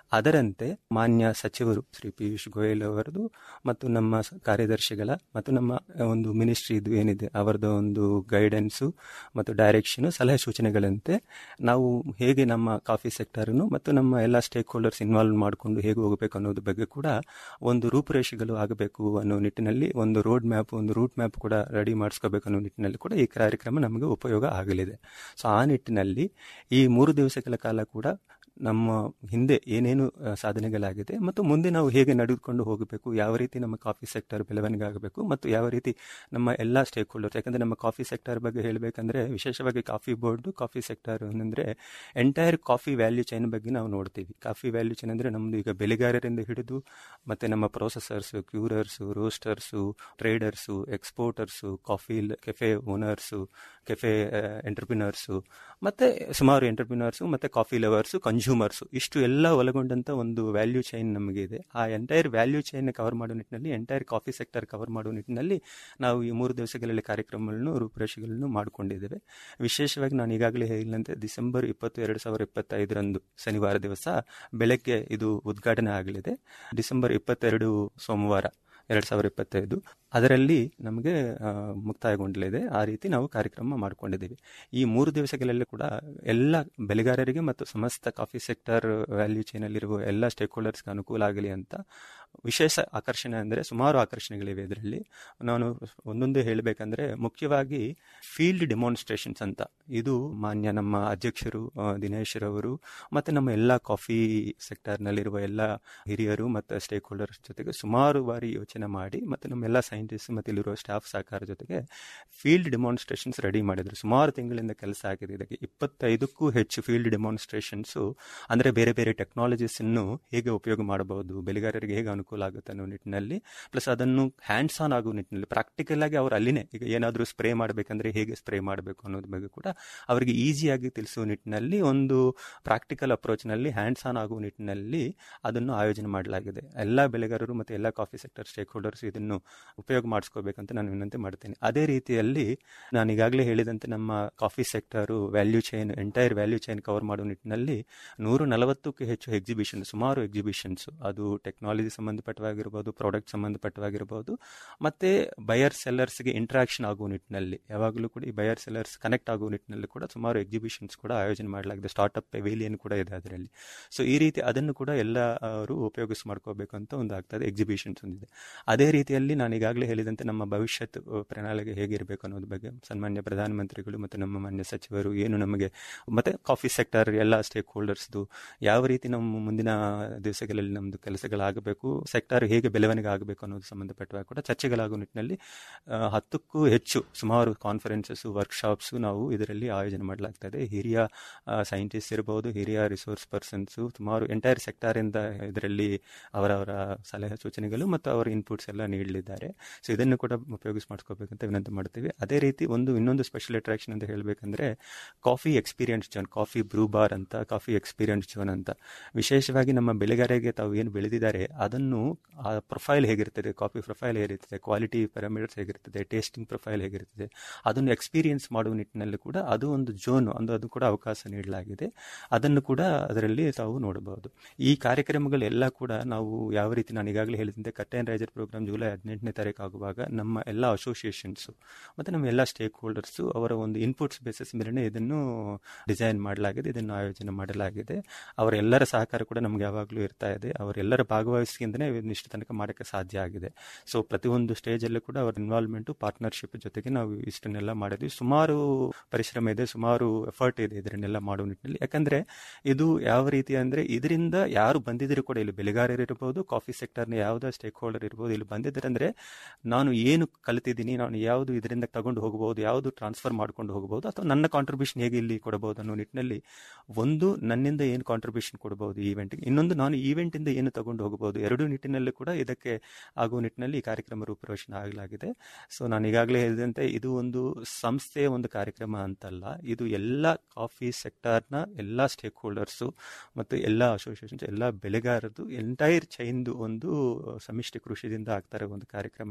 ಅದರಂತೆ ಮಾನ್ಯ ಸಚಿವರು ಶ್ರೀ ಪಿಯೂಷ್ ಗೋಯಲ್ ಅವರದು ಮತ್ತು ನಮ್ಮ ಸ- ಕಾರ್ಯದರ್ಶಿಗಳ ಮತ್ತು ನಮ್ಮ ಒಂದು ಮಿನಿಸ್ಟ್ರಿದು ಏನಿದೆ ಅವರದ್ದು ಒಂದು ಗೈಡೆನ್ಸು ಮತ್ತು ಡೈರೆಕ್ಷನ್ ಸಲಹೆ ಸೂಚನೆಗಳಂತೆ ನಾವು ಹೇಗೆ ನಮ್ಮ ಕಾಫಿ ಸೆಕ್ಟರ್ನು ಮತ್ತು ನಮ್ಮ ಎಲ್ಲ ಸ್ಟೇಕ್ ಹೋಲ್ಡರ್ಸ್ ಇನ್ವಾಲ್ವ್ ಮಾಡಿಕೊಂಡು ಹೇಗೆ ಹೋಗಬೇಕು ಅನ್ನೋದ್ರ ಬಗ್ಗೆ ಕೂಡ ಒಂದು ರೂಪುರೇಷೆಗಳು ಆಗಬೇಕು ಅನ್ನೋ ನಿಟ್ಟಿನಲ್ಲಿ ಒಂದು ರೋಡ್ ಮ್ಯಾಪ್ ಒಂದು ರೂಟ್ ಮ್ಯಾಪ್ ಕೂಡ ರೆಡಿ ಮಾಡಿಸ್ಕೋಬೇಕು ಅನ್ನೋ ನಿಟ್ಟಿನಲ್ಲಿ ಕೂಡ ಈ ಕಾರ್ಯಕ್ರಮ ನಮಗೆ ಉಪಯೋಗ ಆಗಲಿದೆ ಸೊ ಆ ನಿಟ್ಟಿನಲ್ಲಿ ಈ ಮೂರು ದಿವಸಗಳ ಕಾಲ ಕೂಡ ನಮ್ಮ ಹಿಂದೆ ಏನೇನು ಆ, ಸಾಧನೆಗಳಾಗಿದೆ ಮತ್ತು ಮುಂದೆ ನಾವು ಹೇಗೆ ನಡೆದುಕೊಂಡು ಹೋಗಬೇಕು ಯಾವ ರೀತಿ ನಮ್ಮ ಕಾಫಿ ಸೆಕ್ಟರ್ ಬೆಳವಣಿಗೆ ಆಗಬೇಕು ಮತ್ತು ಯಾವ ರೀತಿ ನಮ್ಮ ಎಲ್ಲ ಸ್ಟೇಕ್ ಹೋಲ್ಡರ್ಸ್ ಯಾಕಂದರೆ ನಮ್ಮ ಕಾಫಿ ಸೆಕ್ಟರ್ ಬಗ್ಗೆ ಹೇಳಬೇಕಂದ್ರೆ ವಿಶೇಷವಾಗಿ ಕಾಫಿ ಬೋರ್ಡ್ ಕಾಫಿ ಸೆಕ್ಟರ್ ಅಂದರೆ ಎಂಟೈರ್ ಕಾಫಿ ವ್ಯಾಲ್ಯೂ ಚೈನ್ ಬಗ್ಗೆ ನಾವು ನೋಡ್ತೀವಿ ಕಾಫಿ ವ್ಯಾಲ್ಯೂ ಚೈನ್ ಅಂದರೆ ನಮ್ಮದು ಈಗ ಬೆಳೆಗಾರರಿಂದ ಹಿಡಿದು ಮತ್ತು ನಮ್ಮ processors curers roasters traders exporters coffee cafe owners cafe entrepreneurs ಮತ್ತು ಸುಮಾರು ಎಂಟರ್ಪ್ರಿನರ್ಸು ಮತ್ತು ಕಾಫಿ ಲವರ್ಸು ಕನ್ಸ್ಯೂಮರ್ಸು ಇಷ್ಟು ಎಲ್ಲ ಒಳಗೊಂಡಂಥ ಒಂದು ವ್ಯಾಲ್ಯೂ ಚೈನ್ ನಮಗೆ ಇದೆ ಆ ಎಂಟೈರ್ ವ್ಯಾಲ್ಯೂ ಚೈನ್ ಕವರ್ ಮಾಡೋ ನಿಟ್ಟಿನಲ್ಲಿ ಎಂಟೈರ್ ಕಾಫಿ ಸೆಕ್ಟರ್ ಕವರ್ ಮಾಡೋ ನಿಟ್ಟಿನಲ್ಲಿ ನಾವು ಈ ಮೂರು ದಿವಸಗಳಲ್ಲಿ ಕಾರ್ಯಕ್ರಮಗಳನ್ನು ರೂಪುರೇಷೆಗಳನ್ನು ಮಾಡಿಕೊಂಡಿದ್ದೇವೆ ವಿಶೇಷವಾಗಿ ನಾನು ಈಗಾಗಲೇ ಹೇಳಿದಂತೆ ಡಿಸೆಂಬರ್ ಇಪ್ಪತ್ತು ಎರಡು ಸಾವಿರದ ಇಪ್ಪತ್ತೈದರಂದು ಶನಿವಾರ ದಿವಸ ಬೆಳಗ್ಗೆ ಇದು ಉದ್ಘಾಟನೆ ಆಗಲಿದೆ ಡಿಸೆಂಬರ್ ಇಪ್ಪತ್ತೆರಡು ಸೋಮವಾರ ಎರಡು ಸಾವಿರದ ಇಪ್ಪತ್ತೈದು ಅದರಲ್ಲಿ ನಮಗೆ ಆ, ಮುಕ್ತಾಯಗೊಂಡಲಿದೆ ಆ ರೀತಿ ನಾವು ಕಾರ್ಯಕ್ರಮ ಮಾಡಿಕೊಂಡಿದ್ದೀವಿ ಈ ಮೂರು ದಿವಸಗಳಲ್ಲಿ ಕೂಡ ಎಲ್ಲ ಬೆಳೆಗಾರರಿಗೆ ಮತ್ತು ಸಮಸ್ತ ಕಾಫಿ ಸೆಕ್ಟರ್ ವ್ಯಾಲ್ಯೂ ಚೈನಲ್ಲಿರುವ ಎಲ್ಲ ಸ್ಟೇಕ್ ಹೋಲ್ಡರ್ಸ್ಗೆ ಅನುಕೂಲ ಆಗಲಿ ಅಂತ ವಿಶೇಷ ಆಕರ್ಷಣೆ ಅಂದರೆ ಸುಮಾರು ಆಕರ್ಷಣೆಗಳಿವೆ ಇದರಲ್ಲಿ ನಾನು ಒಂದೊಂದು ಹೇಳಬೇಕಂದ್ರೆ ಮುಖ್ಯವಾಗಿ ಫೀಲ್ಡ್ ಡೆಮಾನ್ಸ್ಟ್ರೇಷನ್ಸ್ ಅಂತ ಇದು ಮಾನ್ಯ ನಮ್ಮ ಅಧ್ಯಕ್ಷರು ಆ, ದಿನೇಶ್ ರವರು ಮತ್ತು ನಮ್ಮ ಎಲ್ಲ ಕಾಫಿ ಸೆಕ್ಟರ್ನಲ್ಲಿರುವ ಎಲ್ಲ ಹಿರಿಯರು ಮತ್ತು ಸ್ಟೇಕ್ ಹೋಲ್ಡರ್ಸ್ ಜೊತೆಗೆ ಸುಮಾರು ಬಾರಿ ಯೋಚನೆ ಮಾಡಿ ಮತ್ತು ನಮ್ಮೆಲ್ಲ ಸೈಂಟಿಸ್ಟ್ ಮತ್ತು ಇಲ್ಲಿರುವ ಸ್ಟಾಫ್ ಸಹಕಾರ ಜೊತೆಗೆ ಫೀಲ್ಡ್ ಡೆಮಾನ್ಸ್ಟ್ರೇಷನ್ಸ್ ರೆಡಿ ಮಾಡಿದ್ರು ಸುಮಾರು ತಿಂಗಳಿಂದ ಕೆಲಸ ಆಗಿದೆ ಇದಕ್ಕೆ ಇಪ್ಪತ್ತೈದಕ್ಕೂ ಹೆಚ್ಚು ಫೀಲ್ಡ್ ಡೆಮಾನ್ಸ್ಟ್ರೇಷನ್ಸು ಅಂದರೆ ಬೇರೆ ಬೇರೆ ಟೆಕ್ನಾಲಜೀಸ್ ಅನ್ನು ಹೇಗೆ ಉಪಯೋಗ ಮಾಡಬಹುದು ಬೆಳೆಗಾರರಿಗೆ ಹೇಗೆ ಅನುಕೂಲ ಆಗುತ್ತೆ ಅನ್ನೋ ನಿಟ್ಟಿನಲ್ಲಿ ಪ್ಲಸ್ ಅದನ್ನು ಹ್ಯಾಂಡ್ಸ್ ಆನ್ ಆಗೋ ನಿಟ್ಟಿನಲ್ಲಿ ಪ್ರಾಕ್ಟಿಕಲ್ ಆಗಿ ಅವ್ರು ಅಲ್ಲಿನೇ ಈಗ ಏನಾದರೂ ಸ್ಪ್ರೇ ಮಾಡಬೇಕಂದ್ರೆ ಹೇಗೆ ಸ್ಪ್ರೇ ಮಾಡಬೇಕು ಅನ್ನೋದ್ರ ಬಗ್ಗೆ ಕೂಡ ಅವರಿಗೆ ಈಸಿಯಾಗಿ ತಿಳಿಸುವ ನಿಟ್ಟಿನಲ್ಲಿ ಒಂದು ಪ್ರಾಕ್ಟಿಕಲ್ ಅಪ್ರೋಚ್ನಲ್ಲಿ ಹ್ಯಾಂಡ್ಸ್ ಆನ್ ಆಗುವ ನಿಟ್ಟಿನಲ್ಲಿ ಅದನ್ನು ಆಯೋಜನೆ ಮಾಡಲಾಗಿದೆ ಎಲ್ಲ ಬೆಳೆಗಾರರು ಮತ್ತು ಎಲ್ಲ ಕಾಫಿ ಸೆಕ್ಟರ್ ಸ್ಟೇಕ್ ಹೋಲ್ಡರ್ಸ್ ಇದನ್ನು ಉಪಯೋಗ ಮಾಡಿಸ್ಕೋಬೇಕಂತ ನಾನು ವಿನಂತಿ ಮಾಡ್ತೇನೆ ಅದೇ ರೀತಿಯಲ್ಲಿ ನಾನು ಈಗಾಗಲೇ ಹೇಳಿದಂತೆ ನಮ್ಮ coffee sector value chain entire value chain cover ಮಾಡೋ ನಿಟ್ಟಿನಲ್ಲಿ ನೂರ ನಲವತ್ತಕ್ಕೂ ಹೆಚ್ಚು ಎಕ್ಸಿಬಿಷನ್ ಸುಮಾರು ಎಕ್ಸಿಬಿಷನ್ಸ್ ಅದು ಟೆಕ್ನಾಲಜಿ ಸಂಬಂಧಪಟ್ಟವಾಗಿರ್ಬೋದು ಪ್ರಾಡಕ್ಟ್ ಸಂಬಂಧಪಟ್ಟವಾಗಿರ್ಬೋದು ಮತ್ತೆ ಬಯರ್ ಸೆಲ್ಲರ್ಸ್ಗೆ ಇಂಟ್ರಾಕ್ಷನ್ ಆಗುವ ನಿಟ್ಟಿನಲ್ಲಿ ಯಾವಾಗಲೂ ಕೂಡ ಈ ಬಯರ್ ಸೆಲ್ಲರ್ಸ್ ಕನೆಕ್ಟ್ ಆಗುವ ನಿಟ್ಟಿನಲ್ಲಿ ಕೂಡ ಸುಮಾರು ಎಕ್ಸಿಬಿಷನ್ಸ್ ಕೂಡ ಆಯೋಜನೆ ಮಾಡಲಾಗಿದೆ ಸ್ಟಾರ್ಟ್ಅಪ್ ಪೆವಿಲಿಯನ್ ಕೂಡ ಇದೆ ಅದರಲ್ಲಿ ಸೊ ಈ ರೀತಿ ಅದನ್ನು ಕೂಡ ಎಲ್ಲ ಅವರು ಉಪಯೋಗಿಸ್ ಮಾಡ್ಕೋಬೇಕು ಅಂತ ಒಂದು ಆಗ್ತದೆ ಎಕ್ಸಿಬಿಷನ್ಸ್ ಒಂದಿದೆ ಅದೇ ರೀತಿಯಲ್ಲಿ ನಾನು ಈಗಾಗಲೇ ಹೇಳಿದಂತೆ ನಮ್ಮ ಭವಿಷ್ಯತ್ ಅಹ್, ಪ್ರಣಾಳಿಕೆ ಹೇಗಿರಬೇಕು ಅನ್ನೋದ್ರ ಬಗ್ಗೆ ಸನ್ಮಾನ್ಯ ಪ್ರಧಾನಮಂತ್ರಿಗಳು ಮತ್ತು ನಮ್ಮ ಮಾನ್ಯ ಸಚಿವರು ಏನು ನಮಗೆ ಮತ್ತೆ ಕಾಫಿ ಸೆಕ್ಟರ್ ಎಲ್ಲ ಸ್ಟೇಕ್ ಹೋಲ್ಡರ್ಸ್ದು ಯಾವ ರೀತಿ ನಮ್ಮ ಮುಂದಿನ ದಿವಸಗಳಲ್ಲಿ ನಮ್ಮದು ಕೆಲಸಗಳಾಗಬೇಕು ಸೆಕ್ಟರ್ ಹೇಗೆ ಬೆಳವಣಿಗೆ ಆಗಬೇಕು ಅನ್ನೋದು ಸಂಬಂಧಪಟ್ಟವಾಗ ಕೂಡ ಚರ್ಚೆಗಳಾಗುವ ನಿಟ್ಟಿನಲ್ಲಿ ಆ, ಹತ್ತಕ್ಕೂ ಹೆಚ್ಚು ಸುಮಾರು ಕಾನ್ಫರೆನ್ಸಸ್ ವರ್ಕ್ಶಾಪ್ಸು ನಾವು ಇದರಲ್ಲಿ ಆಯೋಜನೆ ಮಾಡಲಾಗ್ತದೆ ಹಿರಿಯ ಸೈಂಟಿಸ್ಟ್ ಇರಬಹುದು ಹಿರಿಯ ರಿಸೋರ್ಸ್ ಪರ್ಸನ್ಸು ಸುಮಾರು ಎಂಟೈರ್ ಸೆಕ್ಟಾರಿಂದ ಇದರಲ್ಲಿ ಅವರವರ ಸಲಹೆ ಸೂಚನೆಗಳು ಮತ್ತು ಅವರ ಇನ್ಪುಟ್ಸ್ ಎಲ್ಲ ನೀಡಲಿದ್ದಾರೆ ಸೊ ಇದನ್ನು ಕೂಡ ಉಪಯೋಗಿಸಿ ಮಾಡ್ಕೋಬೇಕಂತ ವಿನಂತಿ ಮಾಡ್ತೀವಿ ಅದೇ ರೀತಿ ಒಂದು ಇನ್ನೊಂದು ಸ್ಪೆಷಲ್ ಅಟ್ರಾಕ್ಷನ್ ಅಂತ ಹೇಳಬೇಕಂದ್ರೆ coffee experience zone coffee brew bar ಅಂತ ಕಾಫಿ ಎಕ್ಸ್ಪೀರಿಯನ್ಸ್ ಜೋನ್ ಅಂತ ವಿಶೇಷವಾಗಿ ನಮ್ಮ ಬೆಳೆಗಾರರಿಗೆ ತಾವು ಏನು ಬೆಳೆದಿದ್ದಾರೆ ಅದನ್ನು ಆ ಪ್ರೊಫೈಲ್ ಹೇಗಿರ್ತದೆ ಕಾಫಿ ಪ್ರೊಫೈಲ್ ಹೇಗಿರ್ತದೆ ಕ್ವಾಲಿಟಿ ಪ್ಯಾರಾಮೀಟರ್ಸ್ ಹೇಗಿರ್ತದೆ ಟೇಸ್ಟಿಂಗ್ ಪ್ರೊಫೈಲ್ ಹೇಗಿರ್ತದೆ ಅದನ್ನು ಎಕ್ಸ್ಪೀರಿಯನ್ಸ್ ಮಾಡುವ ನಿಟ್ಟಿನಲ್ಲಿ ಕೂಡ ಅದು ಒಂದು ಜೋನ್ ಒಂದು ಅದು ಕೂಡ ಅವಕಾಶ ನೀಡಲಾಗಿದೆ ಅದನ್ನು ಕೂಡ ಅದರಲ್ಲಿ ತಾವು ನೋಡಬಹುದು ಈ ಕಾರ್ಯಕ್ರಮಗಳೆಲ್ಲ ಕೂಡ ನಾವು ಯಾವ ರೀತಿ ನಾನು ಈಗಾಗಲೇ ಹೇಳಿದಂತೆ cut and riser program July ಹದಿನೆಂಟನೇ ತಾರೀಕು ಆಗುವಾಗ ನಮ್ಮ ಎಲ್ಲ ಅಸೋಸಿಯೇಷನ್ಸು ಮತ್ತು ನಮ್ಮ ಎಲ್ಲ ಸ್ಟೇಕ್ ಹೋಲ್ಡರ್ಸು ಅವರ ಒಂದು ಇನ್ಪುಟ್ಸ್ ಬೇಸಿಸ್ ಮೇಲೆ ಇದನ್ನು ಡಿಸೈನ್ ಮಾಡಲಾಗಿದೆ ಇದನ್ನು ಆಯೋಜನೆ ಮಾಡಲಾಗಿದೆ ಅವರೆಲ್ಲರ ಸಹಕಾರ ಕೂಡ ನಮಗೆ ಯಾವಾಗಲೂ ಇರ್ತಾ ಇದೆ ಅವರೆಲ್ಲರ ಭಾಗವಹಿಸಿಯಿಂದನೇ ಇದನ್ನ ಇಷ್ಟು ತನಕ ಮಾಡೋಕ್ಕೆ ಸಾಧ್ಯ ಆಗಿದೆ ಸೊ ಪ್ರತಿಯೊಂದು ಸ್ಟೇಜಲ್ಲೂ ಕೂಡ ಅವರ ಇನ್ವಾಲ್ವ್ಮೆಂಟು ಪಾರ್ಟ್ನರ್ಶಿಪ್ ಜೊತೆಗೆ ನಾವು ಇಷ್ಟನ್ನೆಲ್ಲ ಮಾಡಿದ್ವಿ ಸುಮಾರು ಪರಿಶ್ರಮ ಇದೆ ಸುಮಾರು ಎಫರ್ಟ್ ಇದೆ ಇದನ್ನೆಲ್ಲ ಮಾಡುವ ನಿಟ್ಟಿನಲ್ಲಿ ಯಾಕಂದ್ರೆ ಇದು ಯಾವ ರೀತಿ ಅಂದ್ರೆ ಇದರಿಂದ ಯಾರು ಬಂದಿದ್ರು ಕೂಡ ಇಲ್ಲಿ ಬೆಳೆಗಾರರು ಇರ್ಬೋದು ಕಾಫಿ ಸೆಕ್ಟರ್ನ ಯಾವುದೇ ಸ್ಟೇಕ್ ಹೋಲ್ಡರ್ ಇರ್ಬೋದು ಇಲ್ಲಿ ಬಂದಿದ್ದಾರೆ ಅಂದ್ರೆ ನಾನು ಏನು ಕಲಿತಿದ್ದೀನಿ ನಾನು ಯಾವುದು ಇದರಿಂದ ತಗೊಂಡು ಹೋಗಬಹುದು ಯಾವುದು ಟ್ರಾನ್ಸ್ಫರ್ ಮಾಡ್ಕೊಂಡು ಹೋಗಬಹುದು ಅಥವಾ ನನ್ನ ಕಾಂಟ್ರಿಬ್ಯೂಷನ್ ಹೇಗೆ ಇಲ್ಲಿ ಕೊಡಬಹುದು ಅನ್ನೋ ನಿಟ್ಟಿನಲ್ಲಿ ಒಂದು ನನ್ನಿಂದ ಏನು ಕಾಂಟ್ರಿಬ್ಯೂಷನ್ ಕೊಡಬಹುದು ಈ ಇವೆಂಟ್ಗೆ ಇನ್ನೊಂದು ನಾನು ಈವೆಂಟ್ ಇಂದ ಏನು ತಗೊಂಡು ಹೋಗಬಹುದು ಎರಡು ನಿಟ್ಟಿನಲ್ಲಿ ಕೂಡ ಇದಕ್ಕೆ ಆಗುವ ನಿಟ್ಟಿನಲ್ಲಿ ಈ ಕಾರ್ಯಕ್ರಮ ರೂಪುರೇಷಣೆ ಆಗಲಾಗಿದೆ ಸೊ ನಾನು ಈಗಾಗಲೇ ಹೇಳಿದಂತೆ ಇದು ಒಂದು ಸಂಸ್ಥೆಯ ಒಂದು ಕಾರ್ಯಕ್ರಮ ಅಂತಲ್ಲ ಇದು ಎಲ್ಲ ಕಾಫಿ ಸೆಕ್ಟರ್ನ ಎಲ್ಲ ಸ್ಟೇಕ್ ಹೋಲ್ಡರ್ಸು ಮತ್ತು ಎಲ್ಲ ಅಸೋಸಿಯೇಷನ್ಸ್ ಎಲ್ಲ ಬೆಳೆಗಾರರದು ಎಂಟೈರ್ ಚೈನ್ದು ಒಂದು ಸಮ್ಮಿಶ್ರ ಕೃಷಿದಿಂದ ಆಗ್ತಾರೆ ಒಂದು ಕಾರ್ಯಕ್ರಮ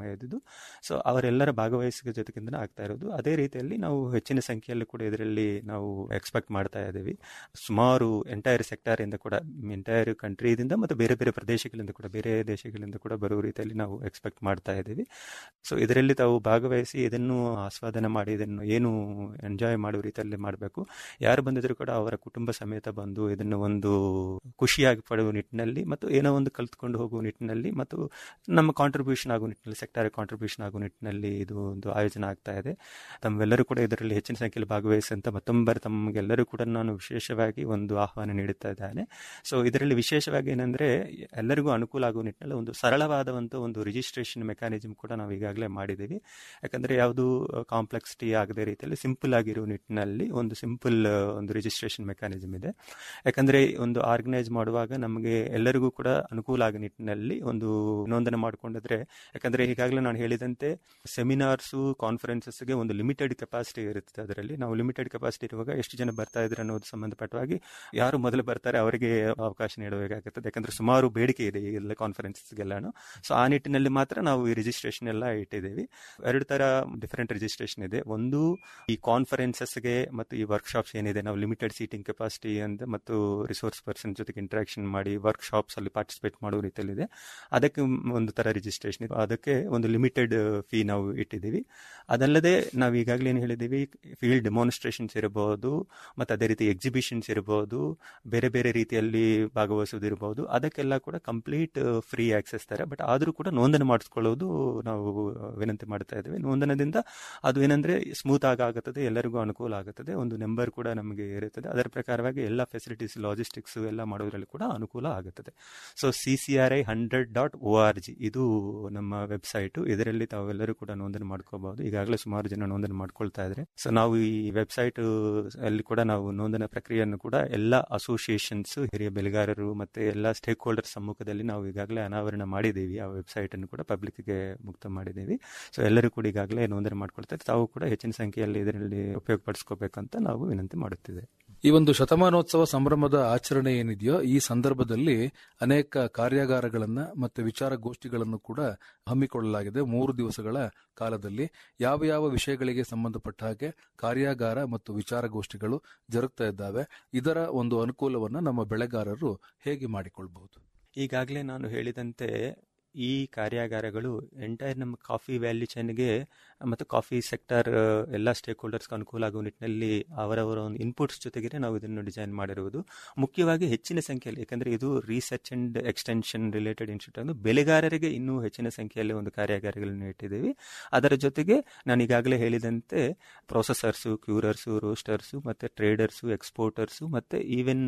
ಇದ್ದು ಸೊ ಅವರೆಲ್ಲರ ಭಾಗವಹಿಸುವ ಜೊತೆಗಿಂತ ಆಗ್ತಾ ಇರೋದು ಅದೇ ರೀತಿಯಲ್ಲಿ ನಾವು ಹೆಚ್ಚಿನ ಸಂಖ್ಯೆಯಲ್ಲಿ ಕೂಡ ಇದರಲ್ಲಿ ನಾವು ಎಕ್ಸ್ಪೆಕ್ಟ್ ಮಾಡ್ತಾ ಇದ್ದೀವಿ ಸುಮಾರು ಎಂಟೈರ್ ಸೆಕ್ಟಾರ್ ಇಂದ ಕೂಡ ಎಂಟೈರ್ ಕಂಟ್ರಿಯಿಂದ ಮತ್ತು ಬೇರೆ ಬೇರೆ ಪ್ರದೇಶಗಳಿಂದ ಕೂಡ ಬೇರೆ ದೇಶಗಳಿಂದ ಕೂಡ ಬರುವ ರೀತಿಯಲ್ಲಿ ನಾವು ಎಕ್ಸ್ಪೆಕ್ಟ್ ಮಾಡ್ತಾ ಇದ್ದೀವಿ ಸೊ ಇದರಲ್ಲಿ ತಾವು ಭಾಗವಹಿಸಿ ಇದನ್ನು ಆಸ್ವಾದನೆ ಮಾಡಿ ಇದನ್ನು ಏನು ಎಂಜಾಯ್ ಮಾಡುವ ರೀತಿಯಲ್ಲಿ ಮಾಡಬೇಕು ಯಾರು ಬಂದಿದ್ರು ಕೂಡ ಅವರ ಕುಟುಂಬ ಸಮೇತ ಬಂದು ಇದನ್ನು ಒಂದು ಖುಷಿಯಾಗಿ ಪಡುವ ನಿಟ್ಟಿನಲ್ಲಿ ಮತ್ತು ಏನೋ ಒಂದು ಕಲ್ತ್ಕೊಂಡು ಹೋಗುವ ನಿಟ್ಟಿನಲ್ಲಿ ಮತ್ತು ನಮ್ಮ ಕಾಂಟ್ರಿಬ್ಯೂಷನ್ ಆಗುವ ನಿಟ್ಟಿನಲ್ಲಿ ಸೆಕ್ಟರ್ ಕಾಂಟ್ರಿಬ್ಯೂಷನ್ ಆಗುವ ನಿಟ್ಟಿನಲ್ಲಿ ಇದು ಒಂದು ಆಯೋಜನೆ ಆಗ್ತಾ ಇದೆ ತಮ್ಮೆಲ್ಲರೂ ಕೂಡ ಇದರಲ್ಲಿ ಹೆಚ್ಚಿನ ಸಂಖ್ಯೆಯಲ್ಲಿ ಭಾಗವಹಿಸಿ ಅಂತ ಮತ್ತೊಬ್ಬರು ತಮಗೆಲ್ಲರೂ ಕೂಡ ನಾನು ವಿಶೇಷವಾಗಿ ಒಂದು ಆಹ್ವಾನ ನೀಡುತ್ತಾ ಇದ್ದೇನೆ ಸೊ ಇದರಲ್ಲಿ ವಿಶೇಷವಾಗಿ ಏನಂದ್ರೆ ಎಲ್ಲರಿಗೂ ಅನುಕೂಲ ಆಗುವ ನಿಟ್ಟಿನಲ್ಲಿ ಒಂದು ಸರಳವಾದಂಥ ಒಂದು ರಿಜಿಸ್ಟ್ರೇಷನ್ ಮೆಕ್ಯಾನಿಸಮ್ ಕೂಡ ನಾವು ಈಗಾಗಲೇ ಮಾಡಿದ್ದೀವಿ ಯಾಕಂದ್ರೆ ಯಾವುದು ಕಾಂಪ್ಲೆಕ್ಸಿಟಿ ಆಗದೆ ರೀತಿಯಲ್ಲಿ ಸಿಂಪಲ್ ಆಗಿರುವ ನಿಟ್ಟಿನಲ್ಲಿ ಒಂದು ಸಿಂಪಲ್ ಒಂದು ರಿಜಿಸ್ಟ್ರೇಷನ್ ಮೆಕ್ಯಾನಿಸಮ್ ಇದೆ ಯಾಕಂದ್ರೆ ಒಂದು ಆರ್ಗನೈಸ್ ಮಾಡುವಾಗ ನಮಗೆ ಎಲ್ಲರಿಗೂ ಕೂಡ ಅನುಕೂಲ ಆಗೋ ನಿಟ್ಟಿನಲ್ಲಿ ಒಂದು ನೋಂದಣಿ ಮಾಡಿಕೊಂಡಿದ್ರೆ ಯಾಕಂದ್ರೆ ಈಗಾಗಲೇ ನಾನು ಹೇಳಿದಂತೆ ಸೆಮಿನಾರ್ಸು ಕಾನ್ಫರೆನ್ಸಸ್ಗೆ ಒಂದು ಲಿಮಿಟೆಡ್ ಕೆಪಾಸಿಟಿ ಇರುತ್ತೆ ಅದರಲ್ಲಿ ನಾವು ಲಿಮಿಟೆಡ್ ಕೆಪಾಸಿಟಿ ಇರುವಾಗ ಎಷ್ಟು ಜನ ಬರ್ತಾ ಇದ್ರೆ ಅನ್ನೋದು ಸಂಬಂಧಪಟ್ಟವಾಗಿ ಯಾರು ಮೊದಲು ಬರ್ತಾರೆ ಅವರಿಗೆ ಅವಕಾಶ ನೀಡಬೇಕಾಗುತ್ತದೆ ಯಾಕಂದ್ರೆ ಸುಮಾರು ಬೇಡಿಕೆ ಇದೆ ಈ ಎಲ್ಲ ಕಾನ್ಫರೆನ್ಸ್ಗೆಲ್ಲಾನು ಸೊ ಆ ನಿಟ್ಟಿನಲ್ಲಿ ಮಾತ್ರ ನಾವು ಈ ರಿಜಿಸ್ಟ್ರೇಷನ್ ಎಲ್ಲ ಇಟ್ಟಿದ್ದೀವಿ ಎರಡು ತರ ಡಿಫರೆಂಟ್ ರಿಜಿಸ್ಟ್ರೇಷನ್ ಇದೆ ಒಂದು ಈ ಕಾನ್ಫರೆನ್ಸಸ್ಗೆ ಮತ್ತು ಈ ವರ್ಕ್ಶಾಪ್ಸ್ ಏನಿದೆ ನಾವು ಲಿಮಿಟೆಡ್ ಸೀಟಿಂಗ್ ಕೆಪಾಸಿಟಿ ಅಂತ ಮತ್ತು ರಿಸೋರ್ಸ್ ಪರ್ಸನ್ ಜೊತೆಗೆ ಇಂಟ್ರಾಕ್ಷನ್ ಮಾಡಿ ವರ್ಕ್ಶಾಪ್ಸ್ ಅಲ್ಲಿ ಪಾರ್ಟಿಸಿಪೇಟ್ ಮಾಡುವ ರೀತಿಯಲ್ಲಿದೆ ಅದಕ್ಕೆ ಒಂದು ತರ ರಿಜಿಸ್ಟ್ರೇಷನ್ ಇದೆ ಅದಕ್ಕೆ ಒಂದು ಲಿಮಿಟೆಡ್ ಫೀ ನಾವು ಇಟ್ಟಿದ್ದೀವಿ ಅದಲ್ಲದೆ ನಾವು ಈಗಾಗಲೇ ಏನು ಹೇಳಿದ್ದೀವಿ ಫೀಲ್ಡ್ ಡೆಮಾನ್ಸ್ಟ್ರೇಷನ್ಸ್ ಇರಬಹುದು ಮತ್ತು ಅದೇ ರೀತಿ ಎಕ್ಸಿಬಿಷನ್ಸ್ ಇರಬಹುದು ಬೇರೆ ಬೇರೆ ರೀತಿಯಲ್ಲಿ ಭಾಗವಹಿಸೋದಿರಬಹುದು ಅದಕ್ಕೆಲ್ಲ ಕೂಡ ಕಂಪ್ಲೀಟ್ ಫ್ರೀ ಆಕ್ಸೆಸ್ ತಾರೆ ಬಟ್ ಆದರೂ ಕೂಡ ನೋಂದಣಿ ಮಾಡಿಸ್ಕೊಳ್ಳೋದು ನಾವು ವಿನಂತಿ ಮಾಡ್ತಾ ಇದ್ದೀವಿ ನೋಂದಣದಿಂದ ಅದು ಏನಂದ್ರೆ ಸ್ಮೂತ್ ಆಗಿ ಆಗುತ್ತದೆ ಎಲ್ಲರಿಗೂ ಅನುಕೂಲ ಆಗುತ್ತದೆ ಒಂದು ನಂಬರ್ ಕೂಡ ನಮಗೆ ಇರುತ್ತದೆ ಅದರ ಪ್ರಕಾರವಾಗಿ ಎಲ್ಲ ಫೆಸಿಲಿಟೀಸ್ ಲಾಜಿಸ್ಟಿಕ್ಸ್ ಎಲ್ಲ ಮಾಡೋದ್ರಲ್ಲಿ ಕೂಡ ಅನುಕೂಲ ಆಗುತ್ತದೆ so C C R I hundred dot O R G ಇದು ನಮ್ಮ ವೆಬ್ಸೈಟ್ ಇದರಲ್ಲಿ ತಾವೆಲ್ಲರೂ ಕೂಡ ನೋಂದಣಿ ಮಾಡ್ಕೋಬಹುದು ಈಗಾಗಲೇ ಸುಮಾರು ಜನ ನೋಂದಣಿ ಮಾಡ್ಕೊಳ್ತಾ ಇದ್ರೆ ಸೊ ನಾವು ಈ ವೆಬ್ಸೈಟ್ ಅಲ್ಲಿ ಕೂಡ ನಾವು ನೋಂದಣಿ ಪ್ರಕ್ರಿಯೆಯನ್ನು ಕೂಡ ಎಲ್ಲ ಅಸೋಸಿಯೇಷನ್ಸ್ ಹಿರಿಯ ಬೆಳೆಗಾರರು ಮತ್ತೆ ಎಲ್ಲ ಸ್ಟೇಕ್ ಹೋಲ್ಡರ್ ಸಮ್ಮುಖದಲ್ಲಿ ನಾವು ಈಗಾಗಲೇ ಅನಾವರಣ ಮಾಡಿದ್ದೀವಿ ಆ ವೆಬ್ಸೈಟ್ ಅನ್ನು ಕೂಡ ಪಬ್ಲಿಕ್ಗೆ ಮುಕ್ತ ಮಾಡಿದ್ದೀವಿ ಸೊ ಎಲ್ಲರೂ ಕೂಡ ಈಗಾಗಲೇ ನೋಂದಣಿ ಮಾಡ್ಕೊಳ್ತಾರೆ ತಾವು ಕೂಡ ಹೆಚ್ಚಿನ ಸಂಖ್ಯೆಯಲ್ಲಿ ಇದರಲ್ಲಿ ಉಪಯೋಗಪಡಿಸ್ಕೋಬೇಕಂತ ನಾವು ವಿನಂತಿ ಮಾಡುತ್ತಿದೆ ಈ ಒಂದು ಶತಮಾನೋತ್ಸವ ಸಂಭ್ರಮದ ಆಚರಣೆ ಏನಿದೆಯೋ ಈ ಸಂದರ್ಭದಲ್ಲಿ ಅನೇಕ ಕಾರ್ಯಾಗಾರಗಳನ್ನ ಮತ್ತೆ ವಿಚಾರಗೋಷ್ಠಿಗಳನ್ನು ಕೂಡ ಹಮ್ಮಿಕೊಳ್ಳಲಾಗಿದೆ ಮೂರು ದಿವಸಗಳ ಕಾಲದಲ್ಲಿ ಯಾವ ಯಾವ ವಿಷಯಗಳಿಗೆ ಸಂಬಂಧಪಟ್ಟ ಹಾಗೆ ಕಾರ್ಯಾಗಾರ ಮತ್ತು ವಿಚಾರಗೋಷ್ಠಿಗಳು ಜರುಗ್ತಾ ಇದ್ದಾವೆ ಇದರ ಒಂದು ಅನುಕೂಲವನ್ನ ನಮ್ಮ ಬೆಳೆಗಾರರು ಹೇಗೆ ಮಾಡಿಕೊಳ್ಬಹುದು ಈಗಾಗಲೇ ನಾನು ಹೇಳಿದಂತೆ ಈ ಕಾರ್ಯಾಗಾರಗಳು ಎಂಟೈರ್ ನಮ್ಮ ಕಾಫಿ ವ್ಯಾಲ್ಯೂ ಚೈನ್ಗೆ ಮತ್ತು ಕಾಫಿ ಸೆಕ್ಟರ್ ಎಲ್ಲ ಸ್ಟೇಕ್ ಹೋಲ್ಡರ್ಸ್ಗೆ ಅನುಕೂಲ ಆಗುವ ನಿಟ್ಟಿನಲ್ಲಿ ಅವರವರ ಒಂದು ಇನ್ಪುಟ್ಸ್ ಜೊತೆಗೆ ನಾವು ಇದನ್ನು ಡಿಸೈನ್ ಮಾಡಿರುವುದು ಮುಖ್ಯವಾಗಿ ಹೆಚ್ಚಿನ ಸಂಖ್ಯೆಯಲ್ಲಿ ಯಾಕಂದರೆ ಇದು research and extension related institute ಅಂದ್ರೆ ಬೆಳೆಗಾರರಿಗೆ ಇನ್ನೂ ಹೆಚ್ಚಿನ ಸಂಖ್ಯೆಯಲ್ಲಿ ಒಂದು ಕಾರ್ಯಾಗಾರಗಳನ್ನು ಇಟ್ಟಿದ್ದೀವಿ ಅದರ ಜೊತೆಗೆ ನಾನು ಈಗಾಗಲೇ ಹೇಳಿದಂತೆ ಪ್ರೊಸೆಸರ್ಸು ಕ್ಯೂರರ್ಸು ರೋಸ್ಟರ್ಸು ಮತ್ತು ಟ್ರೇಡರ್ಸು ಎಕ್ಸ್ಪೋರ್ಟರ್ಸು ಮತ್ತು ಈವನ್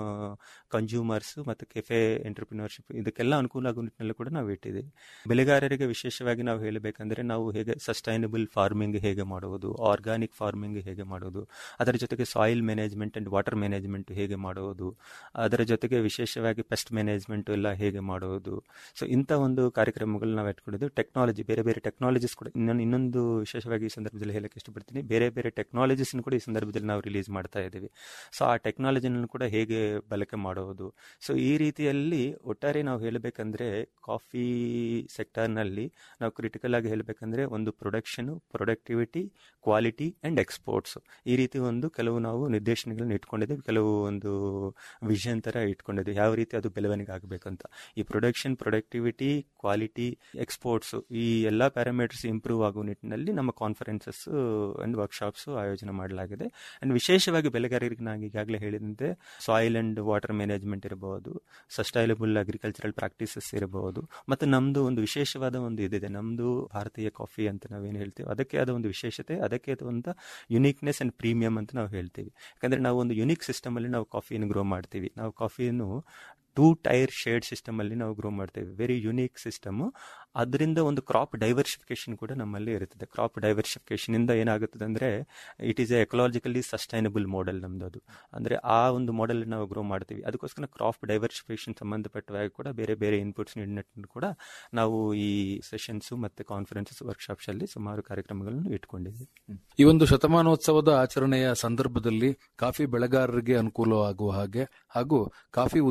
ಕನ್ಸ್ಯೂಮರ್ಸು ಮತ್ತು ಕೆಫೆ ಎಂಟರ್ಪ್ರಿನರ್ಶಿಪ್ ಇದಕ್ಕೆಲ್ಲ ಅನುಕೂಲ ಆಗುವ ನಿಟ್ಟಿನಲ್ಲಿ ಕೂಡ ನಾವು ಇಟ್ಟಿದ್ದೀವಿ ಬೆಳೆಗಾರರಿಗೆ ವಿಶೇಷವಾಗಿ ನಾವು ಹೇಳಬೇಕಂದ್ರೆ ನಾವು ಹೇಗೆ ಸಸ್ಟೈನಬಲ್ ಫಾರ್ಮಿಂಗ್ ಹೇಗೆ ಮಾಡುವುದು ಆರ್ಗಾನಿಕ್ ಫಾರ್ಮಿಂಗ್ ಹೇಗೆ ಮಾಡುವುದು ಅದರ ಜೊತೆಗೆ soil management and water management ಹೇಗೆ ಮಾಡುವುದು ಅದರ ಜೊತೆಗೆ ವಿಶೇಷವಾಗಿ ಪೆಸ್ಟ್ ಮ್ಯಾನೇಜ್ಮೆಂಟ್ ಎಲ್ಲ ಹೇಗೆ ಮಾಡುವುದು ಸೊ ಇಂಥ ಒಂದು ಕಾರ್ಯಕ್ರಮಗಳು ನಾವು ಇಟ್ಕೊಂಡಿದ್ದು ಟೆಕ್ನಾಲಜಿ ಬೇರೆ ಬೇರೆ ಟೆಕ್ನಾಲಜೀಸ್ ಕೂಡ ನಾನು ಇನ್ನೊಂದು ವಿಶೇಷವಾಗಿ ಈ ಸಂದರ್ಭದಲ್ಲಿ ಹೇಳಕ್ಕೆ ಇಷ್ಟಪಡ್ತೀನಿ ಬೇರೆ ಬೇರೆ ಟೆಕ್ನಾಲಜೀಸ್ ಕೂಡ ಈ ಸಂದರ್ಭದಲ್ಲಿ ನಾವು ರಿಲೀಸ್ ಮಾಡ್ತಾ ಇದ್ದೀವಿ ಸೊ ಆ ಟೆಕ್ನಾಲಜಿನ ಕೂಡ ಹೇಗೆ ಬಳಕೆ ಮಾಡುವುದು ಸೊ ಈ ರೀತಿಯಲ್ಲಿ ಒಟ್ಟಾರೆ ನಾವು ಹೇಳಬೇಕಂದ್ರೆ ಕಾಫಿ ಸೆಕ್ಟರ್ನಲ್ಲಿ ನಾವು ಕ್ರಿಟಿಕಲ್ ಆಗಿ ಹೇಳಬೇಕಂದ್ರೆ ಒಂದು production productivity quality and exports ಈ ರೀತಿ ಒಂದು ಕೆಲವು ನಾವು ನಿರ್ದೇಶನಗಳನ್ನ ಇಟ್ಕೊಂಡಿದ್ದೀವಿ ಕೆಲವು ಒಂದು ವಿಷನ್ ತರ ಇಟ್ಕೊಂಡಿದ್ದೀವಿ ಯಾವ ರೀತಿ ಅದು ಬೆಳವಣಿಗೆ ಆಗಬೇಕಂತ ಈ ಪ್ರೊಡಕ್ಷನ್ ಪ್ರೊಡಕ್ಟಿವಿಟಿ ಕ್ವಾಲಿಟಿ ಎಕ್ಸ್ಪೋರ್ಟ್ಸ್ ಈ ಎಲ್ಲ ಪ್ಯಾರಾಮೀಟರ್ಸ್ ಇಂಪ್ರೂವ್ ಆಗುವ ನಿಟ್ಟಿನಲ್ಲಿ ನಮ್ಮ ಕಾನ್ಫರೆನ್ಸಸ್ ಅಂಡ್ ವರ್ಕ್ಶಾಪ್ಸ್ ಆಯೋಜನೆ ಮಾಡಲಾಗಿದೆ ಅಂಡ್ ವಿಶೇಷವಾಗಿ ಬೆಳೆಗಾರರಿಗೆ ನಾನು ಈಗಾಗಲೇ ಹೇಳಿದಂತೆ ಸಾಯಿಲ್ ಅಂಡ್ ವಾಟರ್ ಮ್ಯಾನೇಜ್ಮೆಂಟ್ ಇರಬಹುದು ಸಸ್ಟೈನಬಲ್ ಅಗ್ರಿಕಲ್ಚರಲ್ ಪ್ರಾಕ್ಟೀಸಸ್ ಇರಬಹುದು ಮತ್ತು ನಮ್ದು ಒಂದು ವಿಶೇಷವಾದ ಒಂದು ಇದಿದೆ ನಮ್ದು ಭಾರತೀಯ ಕಾಫಿ ಅಂತ ನಾವೇನು ಹೇಳ್ತೀವಿ ಅದಕ್ಕೆ ಆದ ಒಂದು ವಿಶೇಷತೆ ಅದಕ್ಕೆ ಆದಂತ ಯುನಿಕ್ನೆಸ್ ಅಂಡ್ ಪ್ರೀಮಿಯಂ ಅಂತ ನಾವು ಹೇಳ್ತೀವಿ ಯಾಕಂದ್ರೆ ನಾವು ಒಂದು ಯುನಿಕ್ ಸಿಸ್ಟಮ್ ಅಲ್ಲಿ ನಾವು ಕಾಫಿಯನ್ನು ಗ್ರೋ ಮಾಡ್ತೀವಿ ನಾವು ಕಾಫಿಯನ್ನು ಟೂ ಟೈರ್ ಶೇಡ್ ಸಿಸ್ಟಮ್ ಅಲ್ಲಿ ನಾವು ಗ್ರೋ ಮಾಡ್ತೇವೆ ವೆರಿ ಯುನೀಕ್ ಸಿಸ್ಟಮ್ ಅದರಿಂದ ಒಂದು ಕ್ರಾಪ್ ಡೈವರ್ಸಿಫಿಕೇಶನ್ ಕೂಡ ನಮ್ಮಲ್ಲಿ ಇರುತ್ತದೆ ಕ್ರಾಪ್ ಡೈವರ್ಸಿಫಿಕೇಶನ್ ಇಂದ ಏನಾಗುತ್ತದೆ ಅಂದ್ರೆ it is a ecologically sustainable model ನಮ್ದು ಅದು ಅಂದ್ರೆ ಆ ಒಂದು ಮಾಡೆಲ್ ನಾವು ಗ್ರೋ ಮಾಡ್ತೀವಿ ಅದಕ್ಕೋಸ್ಕರ ಕ್ರಾಪ್ ಡೈವರ್ಸಿಫಿಕೇಶನ್ ಸಂಬಂಧಪಟ್ಟವಾಗಿ ಕೂಡ ಬೇರೆ ಬೇರೆ ಇನ್ಪುಟ್ಸ್ ನೀಡಿನಟ್ಟು ಕೂಡ ನಾವು ಈ ಸೆಷನ್ಸ್ ಮತ್ತೆ ಕಾನ್ಫರೆನ್ಸಸ್ ವರ್ಕ್ಶಾಪ್ಸ್ ಅಲ್ಲಿ ಸುಮಾರು ಕಾರ್ಯಕ್ರಮಗಳನ್ನು ಇಟ್ಕೊಂಡಿದ್ದೀವಿ ಈ ಒಂದು ಶತಮಾನೋತ್ಸವದ ಆಚರಣೆಯ ಸಂದರ್ಭದಲ್ಲಿ ಕಾಫಿ ಬೆಳೆಗಾರರಿಗೆ ಅನುಕೂಲವಾಗುವ ಹಾಗೆ ಹಾಗೂ ಕಾಫಿ ಉದ್ಯಮವನ್ನ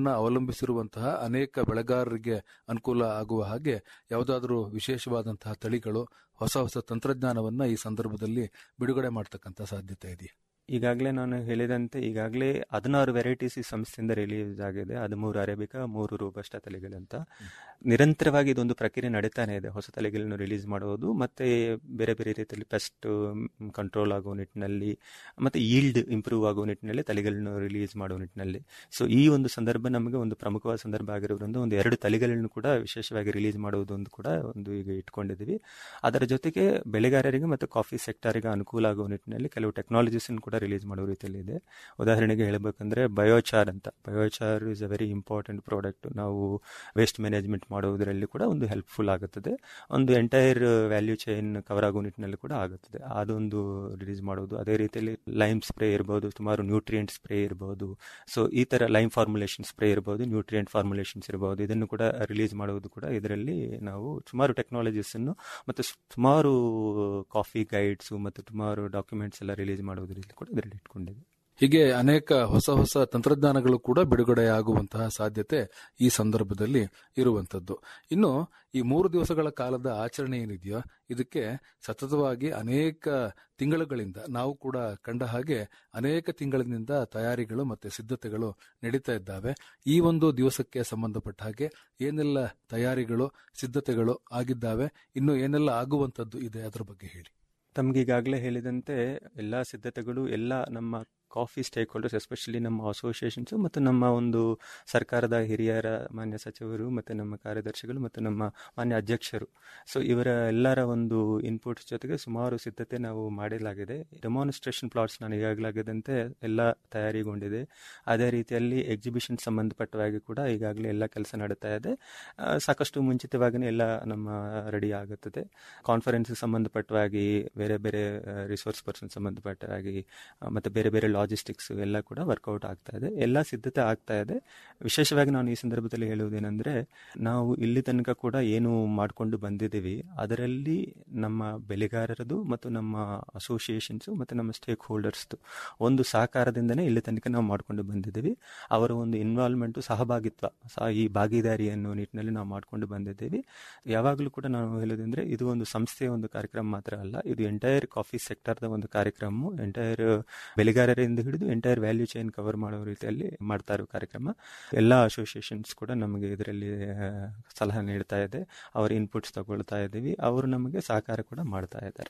ನೀರನ್ನ ಅವಲಂಬಿಸಿರುವಂತಹ ಅನೇಕ ಬೆಳೆಗಾರರಿಗೆ ಅನುಕೂಲ ಆಗುವ ಹಾಗೆ ಯಾವುದಾದ್ರೂ ವಿಶೇಷವಾದಂತಹ ತಳಿಗಳು ಹೊಸ ಹೊಸ ತಂತ್ರಜ್ಞಾನವನ್ನ ಈ ಸಂದರ್ಭದಲ್ಲಿ ಬಿಡುಗಡೆ ಮಾಡ್ತಕ್ಕಂಥ ಸಾಧ್ಯತೆ ಇದೆಯಾ ಈಗಾಗಲೇ ನಾನು ಹೇಳಿದಂತೆ ಈಗಾಗಲೇ ಹದಿನಾರು ವೆರೈಟೀಸ್ ಈ ಸಂಸ್ಥೆಯಿಂದ ರಿಲೀಸ್ ಆಗಿದೆ ಅದು ಮೂರು ಅರೇಬಿಕಾ ಮೂರು ರೋಬಸ್ಟ ತಳಿಗಳಂತ ನಿರಂತರವಾಗಿ ಇದೊಂದು ಪ್ರಕ್ರಿಯೆ ನಡೀತಾನೆ ಇದೆ ಹೊಸ ತಳಿಗಳನ್ನು ರಿಲೀಸ್ ಮಾಡುವುದು ಮತ್ತೆ ಬೇರೆ ಬೇರೆ ರೀತಿಯಲ್ಲಿ ಪೆಸ್ಟ್ ಕಂಟ್ರೋಲ್ ಆಗುವ ನಿಟ್ಟಿನಲ್ಲಿ ಮತ್ತೆ ಈಲ್ಡ್ ಇಂಪ್ರೂವ್ ಆಗುವ ನಿಟ್ಟಿನಲ್ಲಿ ತಳಿಗಳನ್ನು ರಿಲೀಸ್ ಮಾಡುವ ನಿಟ್ಟಿನಲ್ಲಿ ಸೊ ಈ ಒಂದು ಸಂದರ್ಭ ನಮಗೆ ಒಂದು ಪ್ರಮುಖವಾದ ಸಂದರ್ಭ ಆಗಿರೋದ್ರಿಂದ ಒಂದು ಎರಡು ತಳಿಗಳನ್ನು ಕೂಡ ವಿಶೇಷವಾಗಿ ರಿಲೀಸ್ ಮಾಡುವುದು ಒಂದು ಕೂಡ ಒಂದು ಈಗ ಇಟ್ಕೊಂಡಿದ್ದೀವಿ ಅದರ ಜೊತೆಗೆ ಬೆಳೆಗಾರರಿಗೆ ಮತ್ತು ಕಾಫಿ ಸೆಕ್ಟರ್ಗೆ ಅನುಕೂಲ ಆಗುವ ನಿಟ್ಟಿನಲ್ಲಿ ಕೆಲವು ಟೆಕ್ನಾಲಜೀಸ್ ಕೂಡ ರಿಲೀಸ್ ಮಾಡುವ ರೀತಿಯಲ್ಲಿ ಇದೆ ಉದಾಹರಣೆಗೆ ಹೇಳಬೇಕಂದ್ರೆ ಬಯೋಚಾರ್ ಅಂತ biochar is a very important product ನಾವು ವೇಸ್ಟ್ ಮ್ಯಾನೇಜ್ಮೆಂಟ್ ಮಾಡುವುದರಲ್ಲಿ ಕೂಡ ಒಂದು ಹೆಲ್ಪ್ಫುಲ್ ಆಗುತ್ತದೆ ಒಂದು ಎಂಟೈರ್ ವ್ಯಾಲ್ಯೂ ಚೈನ್ ಕವರ್ ಆಗುವ ನಿಟ್ಟಿನಲ್ಲಿ ಕೂಡ ಆಗುತ್ತದೆ ಅದೊಂದು ರಿಲೀಸ್ ಮಾಡುವುದು ಅದೇ ರೀತಿಯಲ್ಲಿ ಲೈಮ್ ಸ್ಪ್ರೇ ಇರಬಹುದು ಸುಮಾರು ನ್ಯೂಟ್ರಿಯೆಂಟ್ ಸ್ಪ್ರೇ ಇರಬಹುದು ಸೊ ಈ ತರ ಲೈಮ್ ಫಾರ್ಮುಲೇಷನ್ ಸ್ಪ್ರೇ ಇರಬಹುದು ನ್ಯೂಟ್ರಿಯೆಂಟ್ ಫಾರ್ಮುಲೇಷನ್ಸ್ ಇರಬಹುದು ಇದನ್ನು ಕೂಡ ರಿಲೀಸ್ ಮಾಡುವುದು ಕೂಡ ಇದರಲ್ಲಿ ನಾವು ಸುಮಾರು ಟೆಕ್ನಾಲಜೀಸ್ ಅನ್ನು ಮತ್ತು ಸುಮಾರು ಕಾಫಿ ಗೈಡ್ಸ್ ಮತ್ತು ಸುಮಾರು ಡಾಕ್ಯುಮೆಂಟ್ಸ್ ಎಲ್ಲ ರಿಲೀಸ್ ಮಾಡುವುದರಲ್ಲಿ ಕೂಡ ಇದರಲ್ಲಿ ಇಟ್ಕೊಂಡಿದೆ ಹೀಗೆ ಅನೇಕ ಹೊಸ ಹೊಸ ತಂತ್ರಜ್ಞಾನಗಳು ಕೂಡ ಬಿಡುಗಡೆಯಾಗುವಂತಹ ಸಾಧ್ಯತೆ ಈ ಸಂದರ್ಭದಲ್ಲಿ ಇರುವಂತದ್ದು ಇನ್ನು ಈ ಮೂರು ದಿವಸಗಳ ಕಾಲದ ಆಚರಣೆ ಏನಿದೆಯೋ ಇದಕ್ಕೆ ಸತತವಾಗಿ ಅನೇಕ ತಿಂಗಳುಗಳಿಂದ ನಾವು ಕೂಡ ಕಂಡ ಹಾಗೆ ಅನೇಕ ತಿಂಗಳಿನಿಂದ ತಯಾರಿಗಳು ಮತ್ತೆ ಸಿದ್ಧತೆಗಳು ನಡೀತಾ ಇದ್ದಾವೆ ಈ ಒಂದು ದಿವಸಕ್ಕೆ ಸಂಬಂಧಪಟ್ಟ ಹಾಗೆ ಏನೆಲ್ಲ ತಯಾರಿಗಳು ಸಿದ್ಧತೆಗಳು ಆಗಿದ್ದಾವೆ ಇನ್ನು ಏನೆಲ್ಲ ಆಗುವಂತದ್ದು ಇದೆ ಅದರ ಬಗ್ಗೆ ಹೇಳಿ ತಮ್ಗೆ ಈಗಾಗಲೇ ಹೇಳಿದಂತೆ ಎಲ್ಲ ಸಿದ್ಧತೆಗಳು ಎಲ್ಲ ನಮ್ಮ ಕಾಫಿ ಸ್ಟೇಕ್ ಹೋಲ್ಡರ್ಸ್ ಎಸ್ಪೆಷಲಿ ನಮ್ಮ ಅಸೋಸಿಯೇಷನ್ಸ್ ಮತ್ತು ನಮ್ಮ ಒಂದು ಸರ್ಕಾರದ ಹಿರಿಯರ ಮಾನ್ಯ ಸಚಿವರು ಮತ್ತು ನಮ್ಮ ಕಾರ್ಯದರ್ಶಿಗಳು ಮತ್ತು ನಮ್ಮ ಮಾನ್ಯ ಅಧ್ಯಕ್ಷರು ಸೊ ಇವರ ಎಲ್ಲರ ಒಂದು ಇನ್ಪುಟ್ಸ್ ಜೊತೆಗೆ ಸುಮಾರು ಸಿದ್ಧತೆ ನಾವು ಮಾಡಲಾಗಿದೆ ಡೆಮಾನ್ಸ್ಟ್ರೇಷನ್ ಪ್ಲಾಟ್ಸ್ ನಾನು ಈಗಾಗಲಾಗದಂತೆ ಎಲ್ಲ ತಯಾರಿಗೊಂಡಿದೆ ಅದೇ ರೀತಿಯಲ್ಲಿ ಎಕ್ಸಿಬಿಷನ್ ಸಂಬಂಧಪಟ್ಟವಾಗಿ ಕೂಡ ಈಗಾಗಲೇ ಎಲ್ಲ ಕೆಲಸ ನಡೀತಾ ಇದೆ ಸಾಕಷ್ಟು ಮುಂಚಿತವಾಗಿಯೇ ಎಲ್ಲ ನಮ್ಮ ರೆಡಿ ಆಗುತ್ತದೆ ಕಾನ್ಫರೆನ್ಸ್ ಸಂಬಂಧಪಟ್ಟವಾಗಿ ಬೇರೆ ಬೇರೆ ರಿಸೋರ್ಸ್ ಪರ್ಸನ್ ಸಂಬಂಧಪಟ್ಟವಾಗಿ ಮತ್ತು ಬೇರೆ ಬೇರೆ ಲಾಜಿಸ್ಟಿಕ್ಸ್ ಎಲ್ಲ ಕೂಡ ವರ್ಕೌಟ್ ಆಗ್ತಾ ಇದೆ ಎಲ್ಲ ಸಿದ್ಧತೆ ಆಗ್ತಾ ಇದೆ ವಿಶೇಷವಾಗಿ ನಾನು ಈ ಸಂದರ್ಭದಲ್ಲಿ ಹೇಳುವುದೇನೆಂದ್ರೆ ನಾವು ಇಲ್ಲಿ ತನಕ ಕೂಡ ಏನು ಮಾಡಿಕೊಂಡು ಬಂದಿದ್ದೀವಿ ಅದರಲ್ಲಿ ನಮ್ಮ ಬೆಳೆಗಾರರದು ಮತ್ತು ನಮ್ಮ ಅಸೋಸಿಯೇಷನ್ಸ್ ಮತ್ತು ನಮ್ಮ ಸ್ಟೇಕ್ ಹೋಲ್ಡರ್ಸ್ದು ಒಂದು ಸಹಕಾರದಿಂದನೇ ಇಲ್ಲಿ ತನಕ ನಾವು ಮಾಡಿಕೊಂಡು ಬಂದಿದ್ದೀವಿ ಅವರ ಒಂದು ಇನ್ವಾಲ್ವ್ಮೆಂಟು ಸಹಭಾಗಿತ್ವ ಈ ಭಾಗಿದಾರಿ ಅನ್ನೋ ನಿಟ್ಟಿನಲ್ಲಿ ನಾವು ಮಾಡಿಕೊಂಡು ಬಂದಿದ್ದೀವಿ ಯಾವಾಗಲೂ ಕೂಡ ನಾವು ಹೇಳೋದಂದ್ರೆ ಇದು ಒಂದು ಸಂಸ್ಥೆಯ ಒಂದು ಕಾರ್ಯಕ್ರಮ ಮಾತ್ರ ಅಲ್ಲ ಇದು ಎಂಟೈರ್ ಕಾಫಿ ಸೆಕ್ಟರ್ದ ಒಂದು ಕಾರ್ಯಕ್ರಮ ಎಂಟೈರ್ ಬೆಳೆಗಾರರಿಂದ ಹಿಡಿದು ಎಂಟೈರ್ ವ್ಯಾಲ್ಯೂ ಚೈನ್ ಕವರ್ ಮಾಡೋ ರೀತಿಯಲ್ಲಿ ಮಾಡ್ತಾ ಇರೋ ಕಾರ್ಯಕ್ರಮ ಎಲ್ಲ ಅಸೋಸಿಯೇಷನ್ಸ್ ಕೂಡ ನಮಗೆ ಇದರಲ್ಲಿ ಸಲಹೆ ನೀಡ್ತಾ ಇದೆ ಅವರ ಇನ್ಪುಟ್ಸ್ ತಗೊಳ್ತಾ ಇದ್ದೀವಿ ಅವರು ನಮಗೆ ಸಹಕಾರ ಕೂಡ ಮಾಡ್ತಾ ಇದ್ದಾರೆ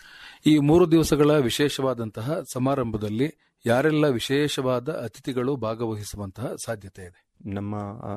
ಈ ಮೂರು ದಿವಸಗಳ ವಿಶೇಷವಾದಂತಹ ಸಮಾರಂಭದಲ್ಲಿ ಯಾರೆಲ್ಲ ವಿಶೇಷವಾದ ಅತಿಥಿಗಳು ಭಾಗವಹಿಸುವಂತಹ ಸಾಧ್ಯತೆ ಇದೆ ನಮ್ಮ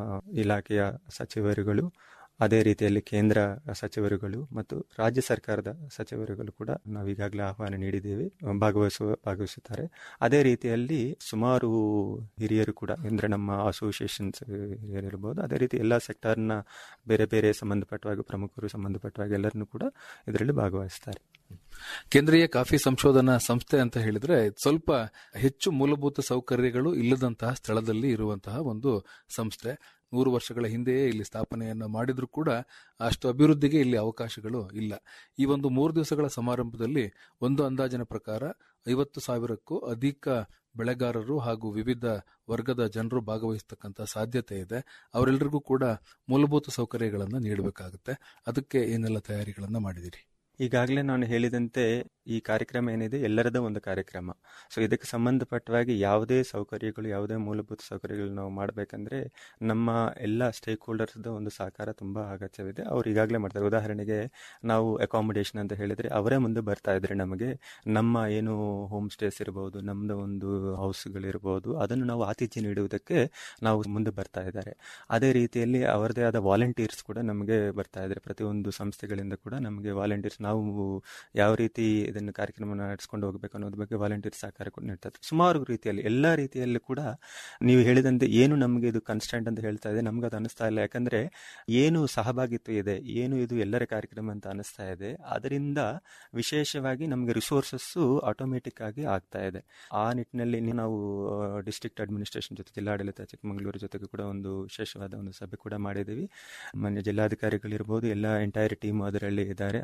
ಇಲಾಖೆಯ ಸಚಿವರುಗಳು ಅದೇ ರೀತಿಯಲ್ಲಿ ಕೇಂದ್ರ ಸಚಿವರುಗಳು ಮತ್ತು ರಾಜ್ಯ ಸರ್ಕಾರದ ಸಚಿವರುಗಳು ಕೂಡ ನಾವು ಈಗಾಗಲೇ ಆಹ್ವಾನ ನೀಡಿದ್ದೇವೆ ಭಾಗವಹಿಸುವ ಭಾಗವಹಿಸುತ್ತಾರೆ ಅದೇ ರೀತಿಯಲ್ಲಿ ಸುಮಾರು ಹಿರಿಯರು ಕೂಡ ಅಂದ್ರೆ ನಮ್ಮ ಅಸೋಸಿಯೇಷನ್ಸ್ ಹಿರಿಯರಿರ್ಬೋದು ಅದೇ ರೀತಿ ಎಲ್ಲ ಸೆಕ್ಟರ್ನ ಬೇರೆ ಬೇರೆ ಸಂಬಂಧಪಟ್ಟವಾಗಿ ಪ್ರಮುಖರು ಸಂಬಂಧಪಟ್ಟವಾಗಿ ಎಲ್ಲರನ್ನು ಕೂಡ ಇದರಲ್ಲಿ ಭಾಗವಹಿಸ್ತಾರೆ ಕೇಂದ್ರೀಯ ಕಾಫಿ ಸಂಶೋಧನಾ ಸಂಸ್ಥೆ ಅಂತ ಹೇಳಿದ್ರೆ ಸ್ವಲ್ಪ ಹೆಚ್ಚು ಮೂಲಭೂತ ಸೌಕರ್ಯಗಳು ಇಲ್ಲದಂತಹ ಸ್ಥಳದಲ್ಲಿ ಇರುವಂತಹ ಒಂದು ಸಂಸ್ಥೆ ನೂರು ವರ್ಷಗಳ ಹಿಂದೆಯೇ ಇಲ್ಲಿ ಸ್ಥಾಪನೆಯನ್ನು ಮಾಡಿದ್ರು ಕೂಡ ಅಷ್ಟು ಅಭಿವೃದ್ಧಿಗೆ ಇಲ್ಲಿ ಅವಕಾಶಗಳು ಇಲ್ಲ ಈ ಒಂದು ಮೂರು ದಿವಸಗಳ ಸಮಾರಂಭದಲ್ಲಿ ಒಂದು ಅಂದಾಜಿನ ಪ್ರಕಾರ ಐವತ್ತು ಸಾವಿರಕ್ಕೂ ಅಧಿಕ ಬೆಳೆಗಾರರು ಹಾಗೂ ವಿವಿಧ ವರ್ಗದ ಜನರು ಭಾಗವಹಿಸ್ತಕ್ಕಂಥ ಸಾಧ್ಯತೆ ಇದೆ ಅವರೆಲ್ಲರಿಗೂ ಕೂಡ ಮೂಲಭೂತ ಸೌಕರ್ಯಗಳನ್ನು ನೀಡಬೇಕಾಗುತ್ತೆ ಅದಕ್ಕೆ ಏನೆಲ್ಲ ತಯಾರಿಗಳನ್ನು ಮಾಡಿದಿರಿ ಈಗಾಗಲೇ ನಾನು ಹೇಳಿದಂತೆ ಈ ಕಾರ್ಯಕ್ರಮ ಏನಿದೆ ಎಲ್ಲರದ ಒಂದು ಕಾರ್ಯಕ್ರಮ ಸೊ ಇದಕ್ಕೆ ಸಂಬಂಧಪಟ್ಟವಾಗಿ ಯಾವುದೇ ಸೌಕರ್ಯಗಳು ಯಾವುದೇ ಮೂಲಭೂತ ಸೌಕರ್ಯಗಳು ನಾವು ಮಾಡಬೇಕಂದ್ರೆ ನಮ್ಮ ಎಲ್ಲ ಸ್ಟೇಕ್ ಹೋಲ್ಡರ್ಸ್ದ ಒಂದು ಸಹಕಾರ ತುಂಬ ಅಗತ್ಯವಿದೆ ಅವ್ರು ಈಗಾಗಲೇ ಮಾಡ್ತಾರೆ ಉದಾಹರಣೆಗೆ ನಾವು ಅಕಾಮಿಡೇಷನ್ ಅಂತ ಹೇಳಿದ್ರೆ ಅವರೇ ಮುಂದೆ ಬರ್ತಾ ಇದ್ರೆ ನಮಗೆ ನಮ್ಮ ಏನು ಹೋಮ್ ಸ್ಟೇಸ್ ಇರಬಹುದು ನಮ್ಮದು ಒಂದು ಹೌಸ್ಗಳಿರ್ಬೋದು ಅದನ್ನು ನಾವು ಆತಿಥ್ಯ ನೀಡುವುದಕ್ಕೆ ನಾವು ಮುಂದೆ ಬರ್ತಾ ಇದ್ದಾರೆ ಅದೇ ರೀತಿಯಲ್ಲಿ ಅವರದೇ ಆದ ವಾಲಂಟಿಯರ್ಸ್ ಕೂಡ ನಮಗೆ ಬರ್ತಾ ಇದ್ದಾರೆ ಪ್ರತಿಯೊಂದು ಸಂಸ್ಥೆಗಳಿಂದ ಕೂಡ ನಮಗೆ ವಾಲಂಟಿಯರ್ಸ್ ನಾವು ಯಾವ ರೀತಿ ಇದನ್ನು ಕಾರ್ಯಕ್ರಮ ನಡೆಸ್ಕೊಂಡು ಹೋಗಬೇಕು ಅನ್ನೋದ್ರ ಬಗ್ಗೆ ವಾಲಂಟಿಯರ್ ಸಹಕಾರ ಕೂಡ ನೀಡ್ತಾರೆ ಸುಮಾರು ರೀತಿಯಲ್ಲಿ ಎಲ್ಲ ರೀತಿಯಲ್ಲಿ ಕೂಡ ನೀವು ಹೇಳಿದಂತೆ ಏನು ನಮಗೆ ಇದು ಕನ್ಸ್ಟೆಂಟ್ ಅಂತ ಹೇಳ್ತಾ ಇದೆ ನಮ್ಗೆ ಅದು ಅನಿಸ್ತಾ ಇಲ್ಲ ಯಾಕಂದ್ರೆ ಏನು ಸಹಭಾಗಿತ್ವ ಇದೆ ಏನು ಇದು ಎಲ್ಲರ ಕಾರ್ಯಕ್ರಮ ಅಂತ ಅನಿಸ್ತಾ ಇದೆ ಅದರಿಂದ ವಿಶೇಷವಾಗಿ ನಮಗೆ ರಿಸೋರ್ಸಸ್ ಆಟೋಮೆಟಿಕ್ ಆಗಿ ಆಗ್ತಾ ಇದೆ ಆ ನಿಟ್ಟಿನಲ್ಲಿ ನಾವು ಡಿಸ್ಟ್ರಿಕ್ಟ್ ಅಡ್ಮಿನಿಸ್ಟ್ರೇಷನ್ ಜೊತೆ ಜಿಲ್ಲಾಡಳಿತ ಚಿಕ್ಕಮಗಳೂರು ಜೊತೆಗೆ ಕೂಡ ಒಂದು ವಿಶೇಷವಾದ ಒಂದು ಸಭೆ ಕೂಡ ಮಾಡಿದ್ದೀವಿ ಮಾನ್ಯ ಜಿಲ್ಲಾಧಿಕಾರಿಗಳಿರ್ಬೋದು ಎಲ್ಲ ಎಂಟೈರ್ ಟೀಮ್ ಅದರಲ್ಲಿ ಇದ್ದಾರೆ ಅವರ ಜೊತೆಗೆ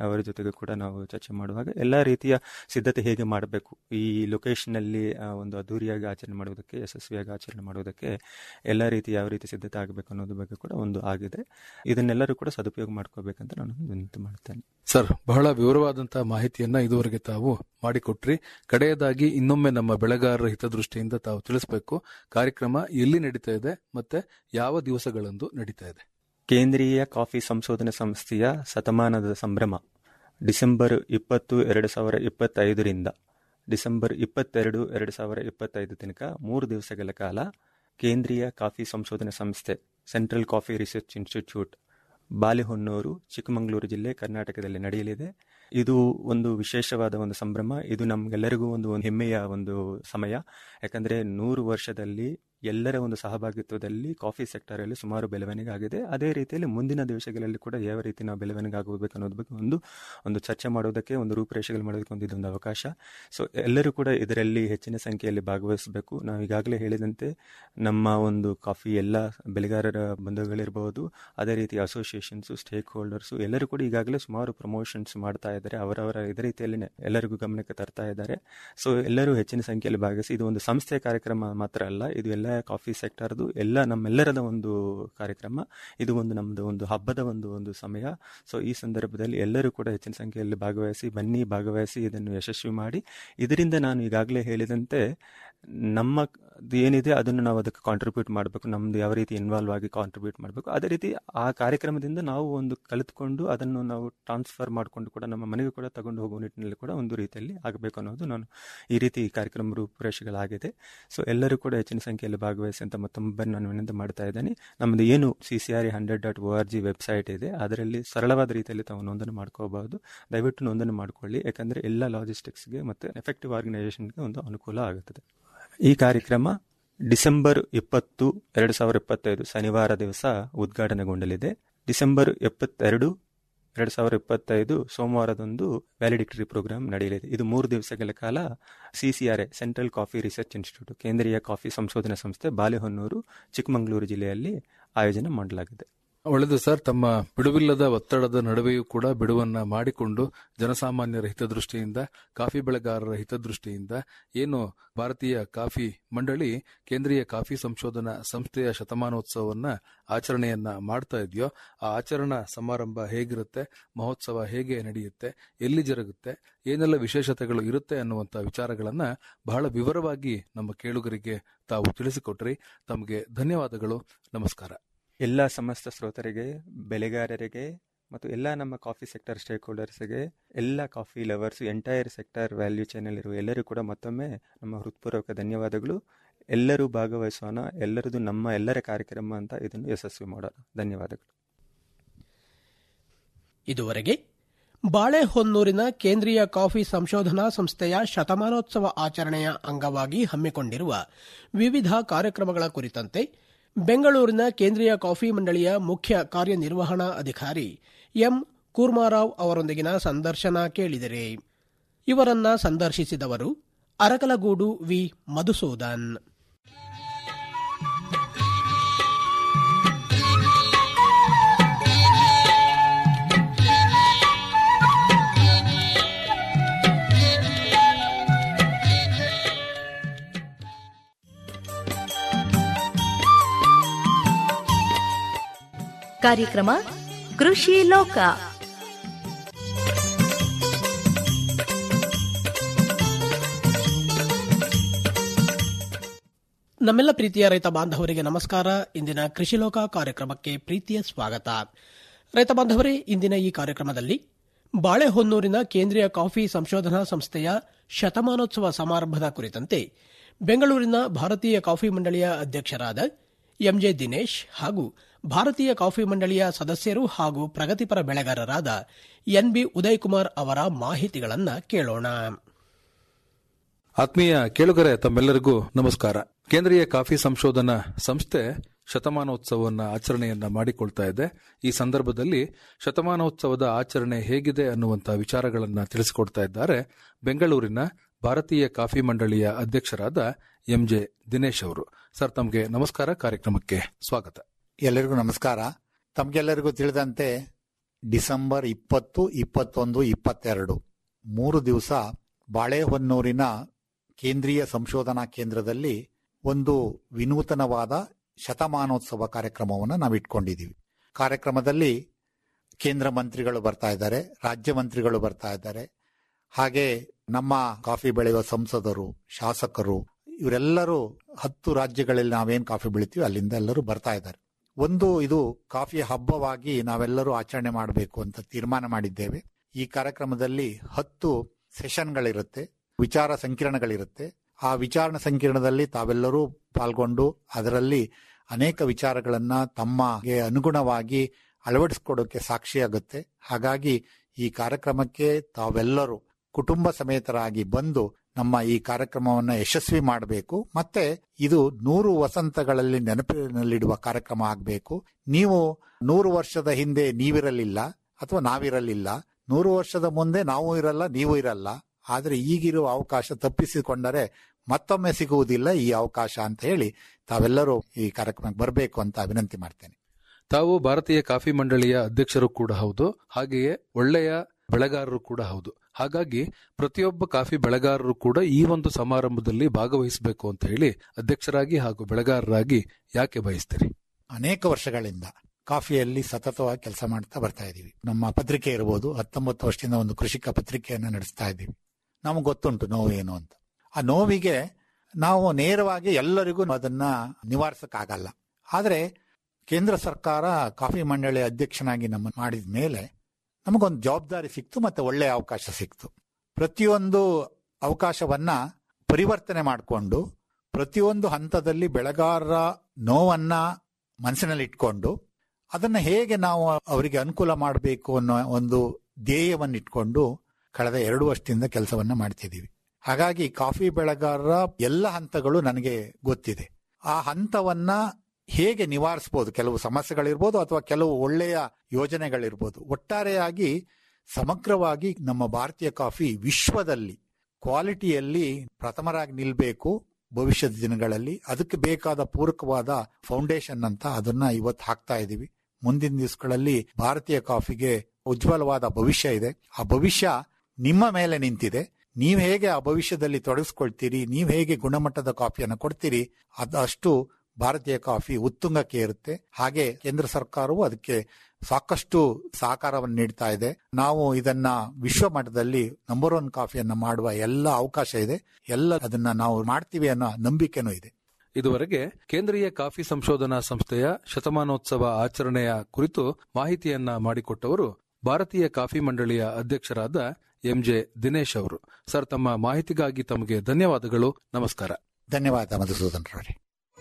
ಬಗ್ಗೆ ಕೂಡ ನಾವು ಚರ್ಚೆ ಮಾಡುವಾಗ ಎಲ್ಲ ರೀತಿಯ ಸಿದ್ಧತೆ ಹೇಗೆ ಮಾಡಬೇಕು ಈ ಲೊಕೇಶನ್ನಲ್ಲಿ ಒಂದು ಅದ್ದೂರಿಯಾಗಿ ಆಚರಣೆ ಮಾಡುವುದಕ್ಕೆ ಯಶಸ್ವಿಯಾಗಿ ಆಚರಣೆ ಮಾಡುವುದಕ್ಕೆ ಎಲ್ಲ ರೀತಿ ಯಾವ ರೀತಿ ಸಿದ್ಧತೆ ಆಗಬೇಕು ಅನ್ನೋದ್ರ ಬಗ್ಗೆ ಕೂಡ ಒಂದು ಆಗಿದೆ ಇದನ್ನೆಲ್ಲರೂ ಕೂಡ ಸದುಪಯೋಗ ಮಾಡ್ಕೋಬೇಕಂತ ನಾನು ವಿನಂತಿ ಮಾಡ್ತೇನೆ ಸರ್ ಬಹಳ ವಿವರವಾದಂತಹ ಮಾಹಿತಿಯನ್ನ ಇದುವರೆಗೆ ತಾವು ಮಾಡಿಕೊಟ್ರಿ ಕಡೆಯದಾಗಿ ಇನ್ನೊಮ್ಮೆ ನಮ್ಮ ಬೆಳೆಗಾರರ ಹಿತದೃಷ್ಟಿಯಿಂದ ತಾವು ತಿಳಿಸಬೇಕು ಕಾರ್ಯಕ್ರಮ ಎಲ್ಲಿ ನಡೀತಾ ಇದೆ ಮತ್ತೆ ಯಾವ ದಿವಸಗಳಂದು ನಡೀತಾ ಇದೆ ಕೇಂದ್ರೀಯ ಕಾಫಿ ಸಂಶೋಧನಾ ಸಂಸ್ಥೆಯ ಶತಮಾನದ ಸಂಭ್ರಮ ಡಿಸೆಂಬರ್ ಇಪ್ಪತ್ತು ಎರಡು ಸಾವಿರ ಇಪ್ಪತ್ತೈದರಿಂದ ಡಿಸೆಂಬರ್ ಇಪ್ಪತ್ತೆರಡು ಎರಡು ಸಾವಿರ ಇಪ್ಪತ್ತೈದು ತನಕ ಮೂರು ದಿವಸಗಳ ಕಾಲ ಕೇಂದ್ರೀಯ ಕಾಫಿ ಸಂಶೋಧನಾ ಸಂಸ್ಥೆ central coffee research institute Balehonnur Chikkamagaluru ಜಿಲ್ಲೆ ಕರ್ನಾಟಕದಲ್ಲಿ ನಡೆಯಲಿದೆ ಇದು ಒಂದು ವಿಶೇಷವಾದ ಒಂದು ಸಂಭ್ರಮ ಇದು ನಮ್ಗೆಲ್ಲರಿಗೂ ಒಂದು ಹೆಮ್ಮೆಯ ಒಂದು ಸಮಯ ಯಾಕಂದ್ರೆ ನೂರು ವರ್ಷದಲ್ಲಿ ಎಲ್ಲರ ಒಂದು ಸಹಭಾಗಿತ್ವದಲ್ಲಿ ಕಾಫಿ ಸೆಕ್ಟರ್ ಅಲ್ಲಿ ಸುಮಾರು ಬೆಳವಣಿಗೆ ಆಗಿದೆ ಅದೇ ರೀತಿಯಲ್ಲಿ ಮುಂದಿನ ದಿವಸಗಳಲ್ಲಿ ಕೂಡ ಯಾವ ರೀತಿ ನಾವು ಬೆಳವಣಿಗೆ ಆಗಬೇಕು ಅನ್ನೋದ್ರ ಬಗ್ಗೆ ಒಂದು ಒಂದು ಚರ್ಚೆ ಮಾಡೋದಕ್ಕೆ ಒಂದು ರೂಪುರೇಷೆಗಳು ಮಾಡೋದಕ್ಕೆ ಒಂದು ಇದೊಂದು ಅವಕಾಶ ಸೊ ಎಲ್ಲರೂ ಕೂಡ ಇದರಲ್ಲಿ ಹೆಚ್ಚಿನ ಸಂಖ್ಯೆಯಲ್ಲಿ ಭಾಗವಹಿಸಬೇಕು ನಾವು ಈಗಾಗಲೇ ಹೇಳಿದಂತೆ ನಮ್ಮ ಒಂದು ಕಾಫಿ ಎಲ್ಲ ಬೆಳೆಗಾರರ ಬಂಧುಗಳಿರಬಹುದು ಅದೇ ರೀತಿ ಅಸೋಸಿಯೇಷನ್ಸ್ ಸ್ಟೇಕ್ ಹೋಲ್ಡರ್ಸ್ ಎಲ್ಲರೂ ಕೂಡ ಈಗಾಗಲೇ ಸುಮಾರು ಪ್ರಮೋಷನ್ಸ್ ಮಾಡ್ತಾ ಇದ್ದಾರೆ ಅವರವರ ಇದೇ ರೀತಿಯಲ್ಲಿ ಎಲ್ಲರಿಗೂ ಗಮನಕ್ಕೆ ತರ್ತಾ ಇದ್ದಾರೆ ಸೊ ಎಲ್ಲರೂ ಹೆಚ್ಚಿನ ಸಂಖ್ಯೆಯಲ್ಲಿ ಭಾಗವಹಿಸಿ ಇದು ಒಂದು ಸಂಸ್ಥೆಯ ಕಾರ್ಯಕ್ರಮ ಮಾತ್ರ ಅಲ್ಲ ಇದು ಎಲ್ಲ ಕಾಫಿ ಸೆಕ್ಟರ್ದು ಎಲ್ಲ ನಮ್ಮೆಲ್ಲರದ ಒಂದು ಕಾರ್ಯಕ್ರಮ ಇದು ಒಂದು ನಮ್ಮದು ಒಂದು ಹಬ್ಬದ ಒಂದು ಒಂದು ಸಮಯ ಸೊ ಈ ಸಂದರ್ಭದಲ್ಲಿ ಎಲ್ಲರೂ ಕೂಡ ಹೆಚ್ಚಿನ ಸಂಖ್ಯೆಯಲ್ಲಿ ಭಾಗವಹಿಸಿ ಬನ್ನಿ ಭಾಗವಹಿಸಿ ಇದನ್ನು ಯಶಸ್ವಿ ಮಾಡಿ ಇದರಿಂದ ನಾನು ಈಗಾಗಲೇ ಹೇಳಿದಂತೆ ನಮ್ಮ ಏನಿದೆ ಅದನ್ನು ನಾವು ಅದಕ್ಕೆ ಕಾಂಟ್ರಿಬ್ಯೂಟ್ ಮಾಡಬೇಕು ನಮ್ದು ಯಾವ ರೀತಿ ಇನ್ವಾಲ್ವ್ ಆಗಿ ಕಾಂಟ್ರಿಬ್ಯೂಟ್ ಮಾಡಬೇಕು ಅದೇ ರೀತಿ ಆ ಕಾರ್ಯಕ್ರಮದಿಂದ ನಾವು ಒಂದು ಕಲಿತುಕೊಂಡು ಅದನ್ನು ನಾವು ಟ್ರಾನ್ಸ್ಫರ್ ಮಾಡಿಕೊಂಡು ಕೂಡ ನಮ್ಮ ಮನೆಗೆ ಕೂಡ ತಗೊಂಡು ಹೋಗುವ ನಿಟ್ಟಿನಲ್ಲಿ ಕೂಡ ಒಂದು ರೀತಿಯಲ್ಲಿ ಆಗಬೇಕು ಅನ್ನೋದು ನಾನು ಈ ರೀತಿ ಕಾರ್ಯಕ್ರಮ ರೂಪುರೇಷೆಗಳಾಗಿದೆ ಸೊ ಎಲ್ಲರೂ ಕೂಡ ಹೆಚ್ಚಿನ ಸಂಖ್ಯೆಯಲ್ಲಿ ಭಾಗವಹಿಸಿ ಅಂತ ಮತ್ತೊಮ್ಮೆ ನಾನು ವಿನಂತಿ ಮಾಡ್ತಾ ಇದ್ದೇನೆ ನಮ್ಮದು ಏನು C C R hundred dot O R G website ಇದೆ ಅದರಲ್ಲಿ ಸರಳವಾದ ರೀತಿಯಲ್ಲಿ ತಾವು ನೋಂದಣಿ ಮಾಡ್ಕೋಬಹುದು ದಯವಿಟ್ಟು ನೋಂದಣಿ ಮಾಡ್ಕೊಳ್ಳಿ ಯಾಕಂದ್ರೆ ಎಲ್ಲ ಲಾಜಿಸ್ಟಿಕ್ಸ್ಗೆ ಮತ್ತೆ ಎಫೆಕ್ಟಿವ್ ಆರ್ಗನೈಸೇಷನ್ಗೆ ಒಂದು ಅನುಕೂಲ ಆಗುತ್ತದೆ ಈ ಕಾರ್ಯಕ್ರಮ ಡಿಸೆಂಬರ್ ಇಪ್ಪತ್ತು ಎರಡು ಸಾವಿರದ ಇಪ್ಪತ್ತೈದು ಶನಿವಾರ ದಿವಸ ಉದ್ಘಾಟನೆಗೊಂಡಲಿದೆ ಡಿಸೆಂಬರ್ ಎಪ್ಪತ್ತೆರಡು ಎರಡು ಸಾವಿರದ ಇಪ್ಪತ್ತೈದು ಸೋಮವಾರದಂದು ವ್ಯಾಲಿಡಿಕ್ಟರಿ ಪ್ರೋಗ್ರಾಮ್ ನಡೆಯಲಿದೆ ಇದು ಮೂರು ದಿವಸಗಳ ಕಾಲ CCRA central coffee research institute ಕೇಂದ್ರೀಯ ಕಾಫಿ ಸಂಶೋಧನಾ ಸಂಸ್ಥೆ ಬಾಲೆಹೊನ್ನೂರು ಚಿಕ್ಕಮಗಳೂರು ಜಿಲ್ಲೆಯಲ್ಲಿ ಆಯೋಜನೆ ಮಾಡಲಾಗಿದೆ ಒಳ್ಳೆಯದು ಸರ್ ತಮ್ಮ ಬಿಡುವಿಲ್ಲದ ಒತ್ತಡದ ನಡುವೆಯೂ ಕೂಡ ಬಿಡುವನ್ನ ಮಾಡಿಕೊಂಡು ಜನಸಾಮಾನ್ಯರ ಹಿತದೃಷ್ಟಿಯಿಂದ ಕಾಫಿ ಬೆಳೆಗಾರರ ಹಿತದೃಷ್ಟಿಯಿಂದ ಏನು ಭಾರತೀಯ ಕಾಫಿ ಮಂಡಳಿ ಕೇಂದ್ರೀಯ ಕಾಫಿ ಸಂಶೋಧನಾ ಸಂಸ್ಥೆಯ ಶತಮಾನೋತ್ಸವವನ್ನ ಆಚರಣೆಯನ್ನ ಮಾಡ್ತಾ ಇದೆಯೋ ಆ ಆಚರಣಾ ಸಮಾರಂಭ ಹೇಗಿರುತ್ತೆ ಮಹೋತ್ಸವ ಹೇಗೆ ನಡೆಯುತ್ತೆ ಎಲ್ಲಿ ಜರುಗುತ್ತೆ ಏನೆಲ್ಲ ವಿಶೇಷತೆಗಳು ಇರುತ್ತೆ ಅನ್ನುವಂಥ ವಿಚಾರಗಳನ್ನ ಬಹಳ ವಿವರವಾಗಿ ನಮ್ಮ ಕೇಳುಗರಿಗೆ ತಾವು ತಿಳಿಸಿಕೊಟ್ರಿ ತಮಗೆ ಧನ್ಯವಾದಗಳು ನಮಸ್ಕಾರ ಎಲ್ಲ ಸಮಸ್ತ ಶ್ರೋತರಿಗೆ ಬೆಳೆಗಾರರಿಗೆ ಮತ್ತು ಎಲ್ಲ ನಮ್ಮ ಕಾಫಿ ಸೆಕ್ಟರ್ ಸ್ಟೇಕ್ ಹೋಲ್ಡರ್ಸ್ಗೆ ಎಲ್ಲ coffee lovers entire sector value channel ಇರುವ ಎಲ್ಲರೂ ಕೂಡ ಮತ್ತೊಮ್ಮೆ ನಮ್ಮ ಹೃತ್ಪೂರ್ವಕ ಧನ್ಯವಾದಗಳು ಎಲ್ಲರೂ ಭಾಗವಹಿಸೋಣ ಎಲ್ಲರದು ನಮ್ಮ ಎಲ್ಲರ ಕಾರ್ಯಕ್ರಮ ಅಂತ ಇದನ್ನು ಯಶಸ್ವಿ ಮಾಡೋಣ ಧನ್ಯವಾದಗಳು ಇದುವರೆಗೆ ಬಾಳೆಹೊನ್ನೂರಿನ ಕೇಂದ್ರೀಯ ಕಾಫಿ ಸಂಶೋಧನಾ ಸಂಸ್ಥೆಯ ಶತಮಾನೋತ್ಸವ ಆಚರಣೆಯ ಅಂಗವಾಗಿ ಹಮ್ಮಿಕೊಂಡಿರುವ ವಿವಿಧ ಕಾರ್ಯಕ್ರಮಗಳ ಕುರಿತಂತೆ ಬೆಂಗಳೂರಿನ ಕೇಂದ್ರೀಯ ಕಾಫಿ ಮಂಡಳಿಯ ಮುಖ್ಯ ಕಾರ್ಯನಿರ್ವಹಣಾ ಅಧಿಕಾರಿ ಎಂ ಕೂರ್ಮಾರಾವ್ ಅವರೊಂದಿಗಿನ ಸಂದರ್ಶನ ಕೇಳಿದರೆ ಇವರನ್ನ ಸಂದರ್ಶಿಸಿದವರು ಅರಕಲಗೂಡು ವಿ ಮಧುಸೂದನ್ ಕಾರ್ಯಕ್ರಮ ಕೃಷಿ ಲೋಕ ನಮ್ಮೆಲ್ಲ ಪ್ರೀತಿಯ ರೈತ ಬಾಂಧವರಿಗೆ ನಮಸ್ಕಾರ ಇಂದಿನ ಕೃಷಿ ಲೋಕ ಕಾರ್ಯಕ್ರಮಕ್ಕೆ ಪ್ರೀತಿಯ ಸ್ವಾಗತ ರೈತ ಬಾಂಧವರೇ ಇಂದಿನ ಈ ಕಾರ್ಯಕ್ರಮದಲ್ಲಿ ಬಾಳೆಹೊನ್ನೂರಿನ ಕೇಂದ್ರೀಯ ಕಾಫಿ ಸಂಶೋಧನಾ ಸಂಸ್ಥೆಯ ಶತಮಾನೋತ್ಸವ ಸಮಾರಂಭದ ಕುರಿತಂತೆ ಬೆಂಗಳೂರಿನ ಭಾರತೀಯ ಕಾಫಿ ಮಂಡಳಿಯ ಅಧ್ಯಕ್ಷರಾದ ಎಂಜೆ ದಿನೇಶ್ ಹಾಗೂ ಭಾರತೀಯ ಕಾಫಿ ಮಂಡಳಿಯ ಸದಸ್ಯರು ಹಾಗೂ ಪ್ರಗತಿಪರ ಬೆಳೆಗಾರರಾದ ಎನ್ಬಿ ಉದಯ್ ಕುಮಾರ್ ಅವರ ಮಾಹಿತಿಗಳನ್ನು ಕೇಳೋಣ ಆತ್ಮೀಯ ಕೇಳುಗರೆ ತಮ್ಮೆಲ್ಲರಿಗೂ ನಮಸ್ಕಾರ ಕೇಂದ್ರೀಯ ಕಾಫಿ ಸಂಶೋಧನಾ ಸಂಸ್ಥೆ ಶತಮಾನೋತ್ಸವವನ್ನ ಆಚರಣೆಯನ್ನ ಮಾಡಿಕೊಳ್ತಾ ಇದೆ ಈ ಸಂದರ್ಭದಲ್ಲಿ ಶತಮಾನೋತ್ಸವದ ಆಚರಣೆ ಹೇಗಿದೆ ಅನ್ನುವಂತಹ ವಿಚಾರಗಳನ್ನ ತಿಳಿಸಿಕೊಡ್ತಾ ಇದ್ದಾರೆ ಬೆಂಗಳೂರಿನ ಭಾರತೀಯ ಕಾಫಿ ಮಂಡಳಿಯ ಅಧ್ಯಕ್ಷರಾದ ಎಂಜೆ ದಿನೇಶ್ ಅವರು ಸರ್ ತಮಗೆ ನಮಸ್ಕಾರ ಕಾರ್ಯಕ್ರಮಕ್ಕೆ ಸ್ವಾಗತ ಎಲ್ಲರಿಗೂ ನಮಸ್ಕಾರ ತಮ್ಗೆಲ್ಲರಿಗೂ ತಿಳಿದಂತೆ ಡಿಸೆಂಬರ್ ಇಪ್ಪತ್ತು ಇಪ್ಪತ್ತೊಂದು ಇಪ್ಪತ್ತೆರಡು ಮೂರು ದಿವಸ ಬಾಳೆಹೊನ್ನೂರಿನ ಕೇಂದ್ರೀಯ ಸಂಶೋಧನಾ ಕೇಂದ್ರದಲ್ಲಿ ಒಂದು ವಿನೂತನವಾದ ಶತಮಾನೋತ್ಸವ ಕಾರ್ಯಕ್ರಮವನ್ನು ನಾವು ಇಟ್ಕೊಂಡಿದ್ದೀವಿ ಕಾರ್ಯಕ್ರಮದಲ್ಲಿ ಕೇಂದ್ರ ಮಂತ್ರಿಗಳು ಬರ್ತಾ ಇದ್ದಾರೆ ರಾಜ್ಯ ಮಂತ್ರಿಗಳು ಬರ್ತಾ ಇದ್ದಾರೆ ಹಾಗೆ ನಮ್ಮ ಕಾಫಿ ಬೆಳೆಯುವ ಸಂಸದರು ಶಾಸಕರು ಇವರೆಲ್ಲರೂ ಹತ್ತು ರಾಜ್ಯಗಳಲ್ಲಿ ನಾವೇನ್ ಕಾಫಿ ಬೆಳಿತೀವಿ ಅಲ್ಲಿಂದ ಎಲ್ಲರೂ ಬರ್ತಾ ಇದ್ದಾರೆ ಒಂದು ಇದು ಕಾಫಿ ಹಬ್ಬವಾಗಿ ನಾವೆಲ್ಲರೂ ಆಚರಣೆ ಮಾಡಬೇಕು ಅಂತ ತೀರ್ಮಾನ ಮಾಡಿದ್ದೇವೆ ಈ ಕಾರ್ಯಕ್ರಮದಲ್ಲಿ ಹತ್ತು ಸೆಷನ್ಗಳಿರುತ್ತೆ ವಿಚಾರ ಸಂಕಿರಣಗಳಿರುತ್ತೆ ಆ ವಿಚಾರ ಸಂಕಿರಣದಲ್ಲಿ ತಾವೆಲ್ಲರೂ ಪಾಲ್ಗೊಂಡು ಅದರಲ್ಲಿ ಅನೇಕ ವಿಚಾರಗಳನ್ನ ತಮಗೆ ಅನುಗುಣವಾಗಿ ಅಳವಡಿಸ್ಕೊಡೋಕೆ ಸಾಕ್ಷಿಯಾಗುತ್ತೆ ಹಾಗಾಗಿ ಈ ಕಾರ್ಯಕ್ರಮಕ್ಕೆ ತಾವೆಲ್ಲರೂ ಕುಟುಂಬ ಸಮೇತರಾಗಿ ಬಂದು ನಮ್ಮ ಈ ಕಾರ್ಯಕ್ರಮವನ್ನು ಯಶಸ್ವಿ ಮಾಡಬೇಕು ಮತ್ತೆ ಇದು ನೂರು ವಸಂತಗಳಲ್ಲಿ ನೆನಪಿನಲ್ಲಿಡುವ ಕಾರ್ಯಕ್ರಮ ಆಗಬೇಕು ನೀವು ನೂರು ವರ್ಷದ ಹಿಂದೆ ನೀವಿರಲಿಲ್ಲ ಅಥವಾ ನಾವಿರಲಿಲ್ಲ ನೂರು ವರ್ಷದ ಮುಂದೆ ನಾವು ಇರಲ್ಲ ನೀವು ಇರಲ್ಲ ಆದರೆ ಈಗಿರುವ ಅವಕಾಶ ತಪ್ಪಿಸಿಕೊಂಡರೆ ಮತ್ತೊಮ್ಮೆ ಸಿಗುವುದಿಲ್ಲ ಈ ಅವಕಾಶ ಅಂತ ಹೇಳಿ ತಾವೆಲ್ಲರೂ ಈ ಕಾರ್ಯಕ್ರಮಕ್ಕೆ ಬರಬೇಕು ಅಂತ ವಿನಂತಿ ಮಾಡ್ತೇನೆ ತಾವು ಭಾರತೀಯ ಕಾಫಿ ಮಂಡಳಿಯ ಅಧ್ಯಕ್ಷರು ಕೂಡ ಹೌದು ಹಾಗೆಯೇ ಒಳ್ಳೆಯ ಬೆಳೆಗಾರರು ಕೂಡ ಹೌದು ಹಾಗಾಗಿ ಪ್ರತಿಯೊಬ್ಬ ಕಾಫಿ ಬೆಳೆಗಾರರು ಕೂಡ ಈ ಒಂದು ಸಮಾರಂಭದಲ್ಲಿ ಭಾಗವಹಿಸಬೇಕು ಅಂತ ಹೇಳಿ ಅಧ್ಯಕ್ಷರಾಗಿ ಹಾಗೂ ಬೆಳೆಗಾರರಾಗಿ ಯಾಕೆ ಬಯಸ್ತೀರಿ ಅನೇಕ ವರ್ಷಗಳಿಂದ ಕಾಫಿಯಲ್ಲಿ ಸತತವಾಗಿ ಕೆಲಸ ಮಾಡ್ತಾ ಬರ್ತಾ ಇದ್ದೀವಿ ನಮ್ಮ ಪತ್ರಿಕೆ ಇರಬಹುದು ಹತ್ತೊಂಬತ್ತು ವರ್ಷದಿಂದ ಒಂದು ಕೃಷಿಕ ಪತ್ರಿಕೆಯನ್ನು ನಡೆಸ್ತಾ ಇದ್ದೀವಿ ನಮಗೆ ಗೊತ್ತುಂಟು ನೋವು ಏನು ಅಂತ ಆ ನೋವಿಗೆ ನಾವು ನೇರವಾಗಿ ಎಲ್ಲರಿಗೂ ಅದನ್ನ ನಿವಾರಿಸಕ್ಕಾಗಲ್ಲ ಆದರೆ ಕೇಂದ್ರ ಸರ್ಕಾರ ಕಾಫಿ ಮಂಡಳಿ ಅಧ್ಯಕ್ಷನಾಗಿ ನಮ್ಮ ಮಾಡಿದ ಮೇಲೆ ನಮಗೊಂದು ಜವಾಬ್ದಾರಿ ಸಿಕ್ತು ಮತ್ತೆ ಒಳ್ಳೆಯ ಅವಕಾಶ ಸಿಕ್ತು ಪ್ರತಿಯೊಂದು ಅವಕಾಶವನ್ನ ಪರಿವರ್ತನೆ ಮಾಡಿಕೊಂಡು ಪ್ರತಿಯೊಂದು ಹಂತದಲ್ಲಿ ಬೆಳೆಗಾರರ ನೋವನ್ನ ಮನಸ್ಸಿನಲ್ಲಿ ಇಟ್ಕೊಂಡು ಅದನ್ನ ಹೇಗೆ ನಾವು ಅವರಿಗೆ ಅನುಕೂಲ ಮಾಡಬೇಕು ಅನ್ನೋ ಒಂದು ಧ್ಯೇಯವನ್ನು ಇಟ್ಕೊಂಡು ಕಳೆದ ಎರಡು ವರ್ಷದಿಂದ ಕೆಲಸವನ್ನ ಮಾಡ್ತಿದ್ದೀವಿ ಹಾಗಾಗಿ ಕಾಫಿ ಬೆಳೆಗಾರರ ಎಲ್ಲ ಹಂತಗಳು ನನಗೆ ಗೊತ್ತಿದೆ ಆ ಹಂತವನ್ನ ಹೇಗೆ ನಿವಾರಿಸಬಹುದು ಕೆಲವು ಸಮಸ್ಯೆಗಳಿರ್ಬೋದು ಅಥವಾ ಕೆಲವು ಒಳ್ಳೆಯ ಯೋಜನೆಗಳಿರ್ಬೋದು ಒಟ್ಟಾರೆಯಾಗಿ ಸಮಗ್ರವಾಗಿ ನಮ್ಮ ಭಾರತೀಯ ಕಾಫಿ ವಿಶ್ವದಲ್ಲಿ ಕ್ವಾಲಿಟಿಯಲ್ಲಿ ಪ್ರಥಮರಾಗಿ ನಿಲ್ಬೇಕು ಭವಿಷ್ಯದ ದಿನಗಳಲ್ಲಿ ಅದಕ್ಕೆ ಬೇಕಾದ ಪೂರಕವಾದ ಫೌಂಡೇಶನ್ ಅಂತ ಅದನ್ನ ಇವತ್ತು ಹಾಕ್ತಾ ಇದೀವಿ ಮುಂದಿನ ದಿವಸಗಳಲ್ಲಿ ಭಾರತೀಯ ಕಾಫಿಗೆ ಉಜ್ವಲವಾದ ಭವಿಷ್ಯ ಇದೆ ಆ ಭವಿಷ್ಯ ನಿಮ್ಮ ಮೇಲೆ ನಿಂತಿದೆ ನೀವು ಹೇಗೆ ಆ ಭವಿಷ್ಯದಲ್ಲಿ ತೊಡಗಿಸ್ಕೊಳ್ತೀರಿ ನೀವು ಹೇಗೆ ಗುಣಮಟ್ಟದ ಕಾಫಿಯನ್ನು ಕೊಡ್ತೀರಿ ಅದಷ್ಟು ಭಾರತೀಯ ಕಾಫಿ ಉತ್ತುಂಗಕ್ಕೆ ಇರುತ್ತೆ ಹಾಗೆ ಕೇಂದ್ರ ಸರ್ಕಾರವು ಅದಕ್ಕೆ ಸಾಕಷ್ಟು ಸಹಕಾರವನ್ನು ನೀಡ್ತಾ ಇದೆ ನಾವು ಇದನ್ನ ವಿಶ್ವ ಮಟ್ಟದಲ್ಲಿ ನಂಬರ್ ಒನ್ ಕಾಫಿಯನ್ನ ಮಾಡುವ ಎಲ್ಲ ಅವಕಾಶ ಇದೆ ಎಲ್ಲ ಅದನ್ನ ನಾವು ಮಾಡ್ತೀವಿ ಅನ್ನೋ ನಂಬಿಕೆನೂ ಇದೆ ಇದುವರೆಗೆ ಕೇಂದ್ರೀಯ ಕಾಫಿ ಸಂಶೋಧನಾ ಸಂಸ್ಥೆಯ ಶತಮಾನೋತ್ಸವ ಆಚರಣೆಯ ಕುರಿತು ಮಾಹಿತಿಯನ್ನ ಮಾಡಿಕೊಟ್ಟವರು ಭಾರತೀಯ ಕಾಫಿ ಮಂಡಳಿಯ ಅಧ್ಯಕ್ಷರಾದ ಎಂಜೆ ದಿನೇಶ್ ಅವರು ಸರ್ ತಮ್ಮ ಮಾಹಿತಿಗಾಗಿ ತಮಗೆ ಧನ್ಯವಾದಗಳು ನಮಸ್ಕಾರ ಧನ್ಯವಾದ ಮಧುಸೂದನ್ ರವರೇ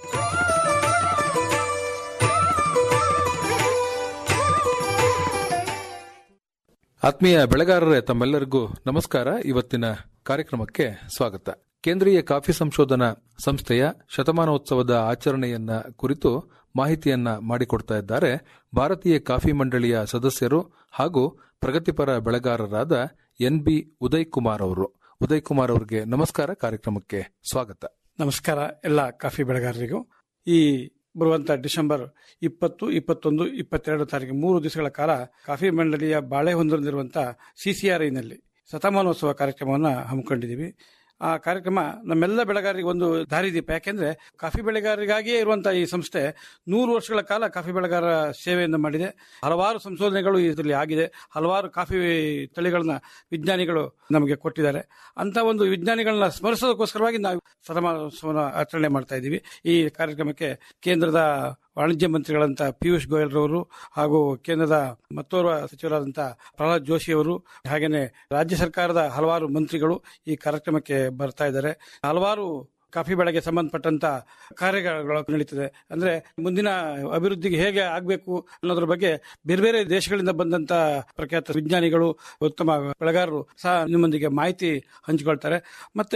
ಆತ್ಮೀಯ ಬೆಳೆಗಾರರೇ ತಮ್ಮೆಲ್ಲರಿಗೂ ನಮಸ್ಕಾರ ಇವತ್ತಿನ ಕಾರ್ಯಕ್ರಮಕ್ಕೆ ಸ್ವಾಗತ ಕೇಂದ್ರೀಯ ಕಾಫಿ ಸಂಶೋಧನಾ ಸಂಸ್ಥೆಯ ಶತಮಾನೋತ್ಸವದ ಆಚರಣೆಯನ್ನ ಕುರಿತು ಮಾಹಿತಿಯನ್ನ ಮಾಡಿಕೊಡ್ತಾ ಇದ್ದಾರೆ ಭಾರತೀಯ ಕಾಫಿ ಮಂಡಳಿಯ ಸದಸ್ಯರು ಹಾಗೂ ಪ್ರಗತಿಪರ ಬೆಳೆಗಾರರಾದ ಎನ್ ಬಿ ಉದಯ್ ಕುಮಾರ್ ಅವರು ಉದಯ್ ಕುಮಾರ್ ಅವರಿಗೆ ನಮಸ್ಕಾರ ಕಾರ್ಯಕ್ರಮಕ್ಕೆ ಸ್ವಾಗತ ನಮಸ್ಕಾರ ಎಲ್ಲ ಕಾಫಿ ಬೆಳೆಗಾರರಿಗೂ ಈ ಬರುವಂತ ಡಿಸೆಂಬರ್ ಇಪ್ಪತ್ತು ಇಪ್ಪತ್ತೊಂದು ಇಪ್ಪತ್ತೆರಡು ತಾರೀಕು ಮೂರು ದಿವಸಗಳ ಕಾಲ ಕಾಫಿ ಮಂಡಳಿಯ ಬಾಳೆ ಹೊಂದಿರುವಂತಹ ಸಿಸಿಆರ್ಐನಲ್ಲಿ ಶತಮಾನೋತ್ಸವ ಕಾರ್ಯಕ್ರಮವನ್ನು ಹಮ್ಮಿಕೊಂಡಿದ್ದೀವಿ ಆ ಕಾರ್ಯಕ್ರಮ ನಮ್ಮೆಲ್ಲ ಬೆಳೆಗಾರರಿಗೆ ಒಂದು ದಾರಿದೀಪ ಯಾಕೆಂದ್ರೆ ಕಾಫಿ ಬೆಳೆಗಾರರಿಗಾಗಿಯೇ ಇರುವಂತಹ ಈ ಸಂಸ್ಥೆ ನೂರು ವರ್ಷಗಳ ಕಾಲ ಕಾಫಿ ಬೆಳೆಗಾರರ ಸೇವೆಯನ್ನು ಮಾಡಿದೆ ಹಲವಾರು ಸಂಶೋಧನೆಗಳು ಇದರಲ್ಲಿ ಆಗಿದೆ ಹಲವಾರು ಕಾಫಿ ತಳಿಗಳನ್ನ ವಿಜ್ಞಾನಿಗಳು ನಮಗೆ ಕೊಟ್ಟಿದ್ದಾರೆ ಅಂತ ಒಂದು ವಿಜ್ಞಾನಿಗಳನ್ನ ಸ್ಮರಿಸೋದಕ್ಕೋಸ್ಕರವಾಗಿ ನಾವು ಶತಮಾನೋತ್ಸವನ ಆಚರಣೆ ಮಾಡ್ತಾ ಇದ್ದೀವಿ ಈ ಕಾರ್ಯಕ್ರಮಕ್ಕೆ ಕೇಂದ್ರದ ವಾಣಿಜ್ಯ ಮಂತ್ರಿಗಳಂತ ಪಿಯೂಷ್ ಗೋಯಲ್ ರವರು ಹಾಗೂ ಕೇಂದ್ರದ ಮತ್ತೋರ್ವ ಸಚಿವರಾದಂತಹ ಪ್ರಹ್ಲಾದ್ ಜೋಶಿ ಅವರು ಹಾಗೇನೆ ರಾಜ್ಯ ಸರ್ಕಾರದ ಹಲವಾರು ಮಂತ್ರಿಗಳು ಈ ಕಾರ್ಯಕ್ರಮಕ್ಕೆ ಬರ್ತಾ ಇದ್ದಾರೆ ಹಲವಾರು ಕಾಫಿ ಬೆಳೆಗೆ ಸಂಬಂಧಪಟ್ಟಂತ ಕಾರ್ಯಗಳು ನಡೀತದೆ ಅಂದ್ರೆ ಮುಂದಿನ ಅಭಿವೃದ್ಧಿಗೆ ಹೇಗೆ ಆಗಬೇಕು ಅನ್ನೋದ್ರ ಬಗ್ಗೆ ಬೇರೆ ಬೇರೆ ದೇಶಗಳಿಂದ ಬಂದಂತ ಪ್ರಖ್ಯಾತ ವಿಜ್ಞಾನಿಗಳು ಉತ್ತಮ ಬೆಳೆಗಾರರು ಸಹ ನಿಮ್ಮೊಂದಿಗೆ ಮಾಹಿತಿ ಹಂಚಿಕೊಳ್ತಾರೆ ಮತ್ತೆ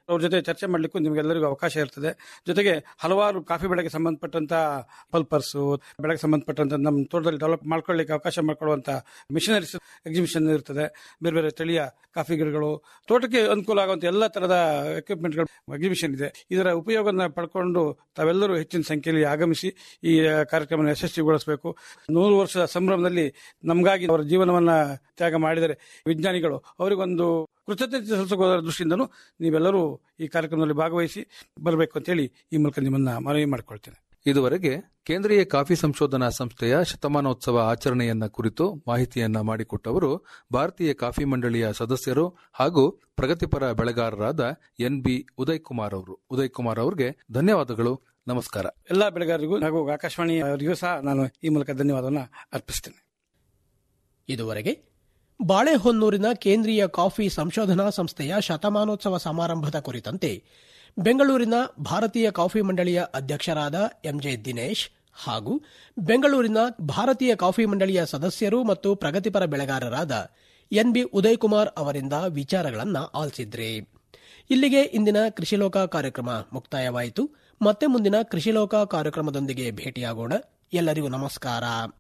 ಅವ್ರ ಜೊತೆ ಚರ್ಚೆ ಮಾಡ್ಲಿಕ್ಕೂ ನಿಮಗೆಲ್ಲರಿಗೂ ಅವಕಾಶ ಇರ್ತದೆ ಜೊತೆಗೆ ಹಲವಾರು ಕಾಫಿ ಬೆಳೆಗೆ ಸಂಬಂಧಪಟ್ಟಂತ ಪಲ್ಪರ್ಸ್ ಬೆಳೆಗೆ ಸಂಬಂಧಪಟ್ಟಂತ ನಮ್ಮ ತೋಟದಲ್ಲಿ ಡೆವಲಪ್ ಮಾಡ್ಕೊಳ್ಳಿಕ್ಕೆ ಅವಕಾಶ ಮಾಡ್ಕೊಳ್ಳುವಂತ ಮಿಷನರೀಸ್ ಎಕ್ಸಿಬಿಷನ್ ಇರ್ತದೆ ಬೇರೆ ಬೇರೆ ತಳಿಯ ಕಾಫಿ ಗಿಡಗಳು ತೋಟಕ್ಕೆ ಅನುಕೂಲ ಆಗುವಂತ ಎಲ್ಲ ತರದ ಎಕ್ವಿಪ್ಮೆಂಟ್ಗಳು ಎಕ್ಸಿಬಿಷನ್ ಇದೆ ಇದರ ಉಪಯೋಗನ ಪಡ್ಕೊಂಡು ತಾವೆಲ್ಲರೂ ಹೆಚ್ಚಿನ ಸಂಖ್ಯೆಯಲ್ಲಿ ಆಗಮಿಸಿ ಈ ಆ, ಕಾರ್ಯಕ್ರಮ ಯಶಸ್ವಿಗೊಳಿಸಬೇಕು ನೂರು ವರ್ಷದ ಸಂಭ್ರಮದಲ್ಲಿ ನಮಗಾಗಿ ಅವರ ಜೀವನವನ್ನ ತ್ಯಾಗ ಮಾಡಿದರೆ ವಿಜ್ಞಾನಿಗಳು ಅವರಿಗೊಂದು ಕೃತಜ್ಞತೆ ಸಲ್ಲಿಸುವ ದೃಷ್ಟಿಯಿಂದನೂ ನೀವೆಲ್ಲರೂ ಈ ಕಾರ್ಯಕ್ರಮದಲ್ಲಿ ಭಾಗವಹಿಸಿ ಬರಬೇಕು ಅಂತೇಳಿ ಈ ಮೂಲಕ ನಿಮ್ಮನ್ನ ಮನವಿ ಮಾಡಿಕೊಳ್ತೇನೆ ಇದುವರೆಗೆ ಕೇಂದ್ರೀಯ ಕಾಫಿ ಸಂಶೋಧನಾ ಸಂಸ್ಥೆಯ ಶತಮಾನೋತ್ಸವ ಆಚರಣೆಯನ್ನ ಕುರಿತು ಮಾಹಿತಿಯನ್ನ ಮಾಡಿಕೊಟ್ಟವರು ಭಾರತೀಯ ಕಾಫಿ ಮಂಡಳಿಯ ಸದಸ್ಯರು ಹಾಗೂ ಪ್ರಗತಿಪರ ಬೆಳೆಗಾರರಾದ ಎನ್ ಬಿ ಉದಯ್ ಕುಮಾರ್ ಅವರು ಉದಯ್ ಕುಮಾರ್ ಅವರಿಗೆ ಧನ್ಯವಾದಗಳು ನಮಸ್ಕಾರ ಎಲ್ಲಾ ಬೆಳೆಗಾರರಿಗೂ ಹಾಗೂ ಆಕಾಶವಾಣಿ ಅವರಿಗೂ ಸಹ ನಾನು ಈ ಮೂಲಕ ಧನ್ಯವಾದವನ್ನು ಅರ್ಪಿಸ್ತೇನೆ ಇದುವರೆಗೆ ಬಾಳೆಹೊನ್ನೂರಿನ ಕೇಂದ್ರೀಯ ಕಾಫಿ ಸಂಶೋಧನಾ ಸಂಸ್ಥೆಯ ಶತಮಾನೋತ್ಸವ ಸಮಾರಂಭದ ಕುರಿತಂತೆ ಬೆಂಗಳೂರಿನ ಭಾರತೀಯ ಕಾಫಿ ಮಂಡಳಿಯ ಅಧ್ಯಕ್ಷರಾದ ಎಂಜೆ ದಿನೇಶ್ ಹಾಗೂ ಬೆಂಗಳೂರಿನ ಭಾರತೀಯ ಕಾಫಿ ಮಂಡಳಿಯ ಸದಸ್ಯರು ಮತ್ತು ಪ್ರಗತಿಪರ ಬೆಳೆಗಾರರಾದ ಎನ್ಬಿ ಉದಯ್ ಕುಮಾರ್ ಅವರಿಂದ ವಿಚಾರಗಳನ್ನು ಆಲಿಸಿದ್ರಿ ಇಲ್ಲಿಗೆ ಇಂದಿನ ಕೃಷಿಲೋಕ ಕಾರ್ಯಕ್ರಮ ಮುಕ್ತಾಯವಾಯಿತು ಮತ್ತೆ ಮುಂದಿನ ಕೃಷಿಲೋಕ ಕಾರ್ಯಕ್ರಮದೊಂದಿಗೆ ಭೇಟಿಯಾಗೋಣ ಎಲ್ಲರಿಗೂ ನಮಸ್ಕಾರ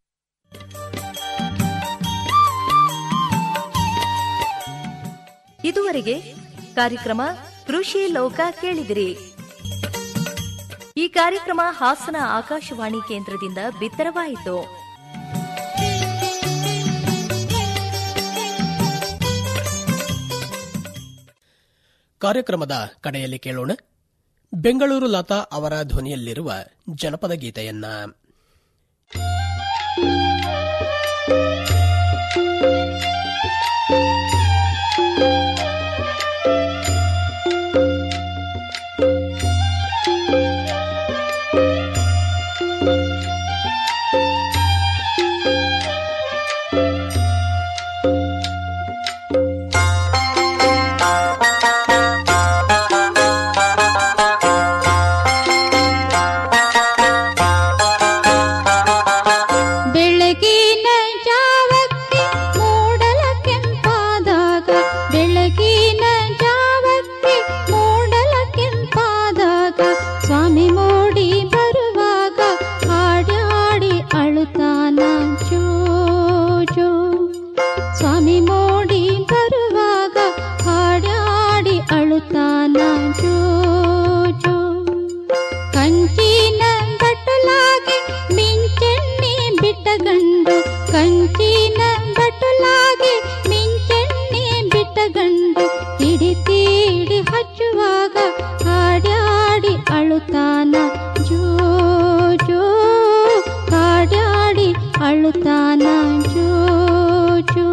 ಇದುವರೆಗೆ ಕಾರ್ಯಕ್ರಮ ಕೃಷಿ ಲೋಕ ಕೇಳಿದಿರಿ ಈ ಕಾರ್ಯಕ್ರಮ ಹಾಸನ ಆಕಾಶವಾಣಿ ಕೇಂದ್ರದಿಂದ ಬಿತ್ತರವಾಯಿತು ಕಾರ್ಯಕ್ರಮದ ಕಡೆಯಲ್ಲಿ ಕೇಳೋಣ ಬೆಂಗಳೂರು ಲತಾ ಅವರ ಧ್ವನಿಯಲ್ಲಿರುವ ಜನಪದ ಗೀತೆಯನ್ನ ಬೆಳಗಿನ ಜಾವಕ್ಕೆ ಮೂಡಲ ಕೆಂಪಾದಾಗ ಬೆಳಗಿನ ಜಾವಕ್ಕೆ ಮೂಡಲ ಕೆಂಪಾದಾಗ ಸ್ವಾಮಿ ಮೋಡಿ ಬರುವಾಗ ಹಾಡಿ ಹಾಡಿ ಅಳುತ್ತಾನ ಜೋ ಜೋ ಸ್ವಾಮಿ ಮೋಡಿ ಬರುವಾಗ ಹಾಡಿ ಹಾಡಿ ಅಳುತ್ತಾನ ಜೋ ಜೋ ಕಂಚಿನ ಬಟುಲಾಗಿ ಮಿಂಚೆಣ್ಣೆ ಬಿಟ್ಟ ಗಂಡು ಕಂಚಿನ ಬಟುಲಾಗಿ ಮಿಂಚೆಣ್ಣೆ ಬಿಟ್ಟ ಗಂಡು ತಿಡಿ ತೀಡಿ ಹಚ್ಚುವಾಗ ಹಾಡ್ಯಾಡಿ ಅಳುತ್ತಾನ ಜೋ ಜೋ ಹಾಡ್ಯಾಡಿ ಅಳುತ್ತಾನ ಜೋ ಜೋ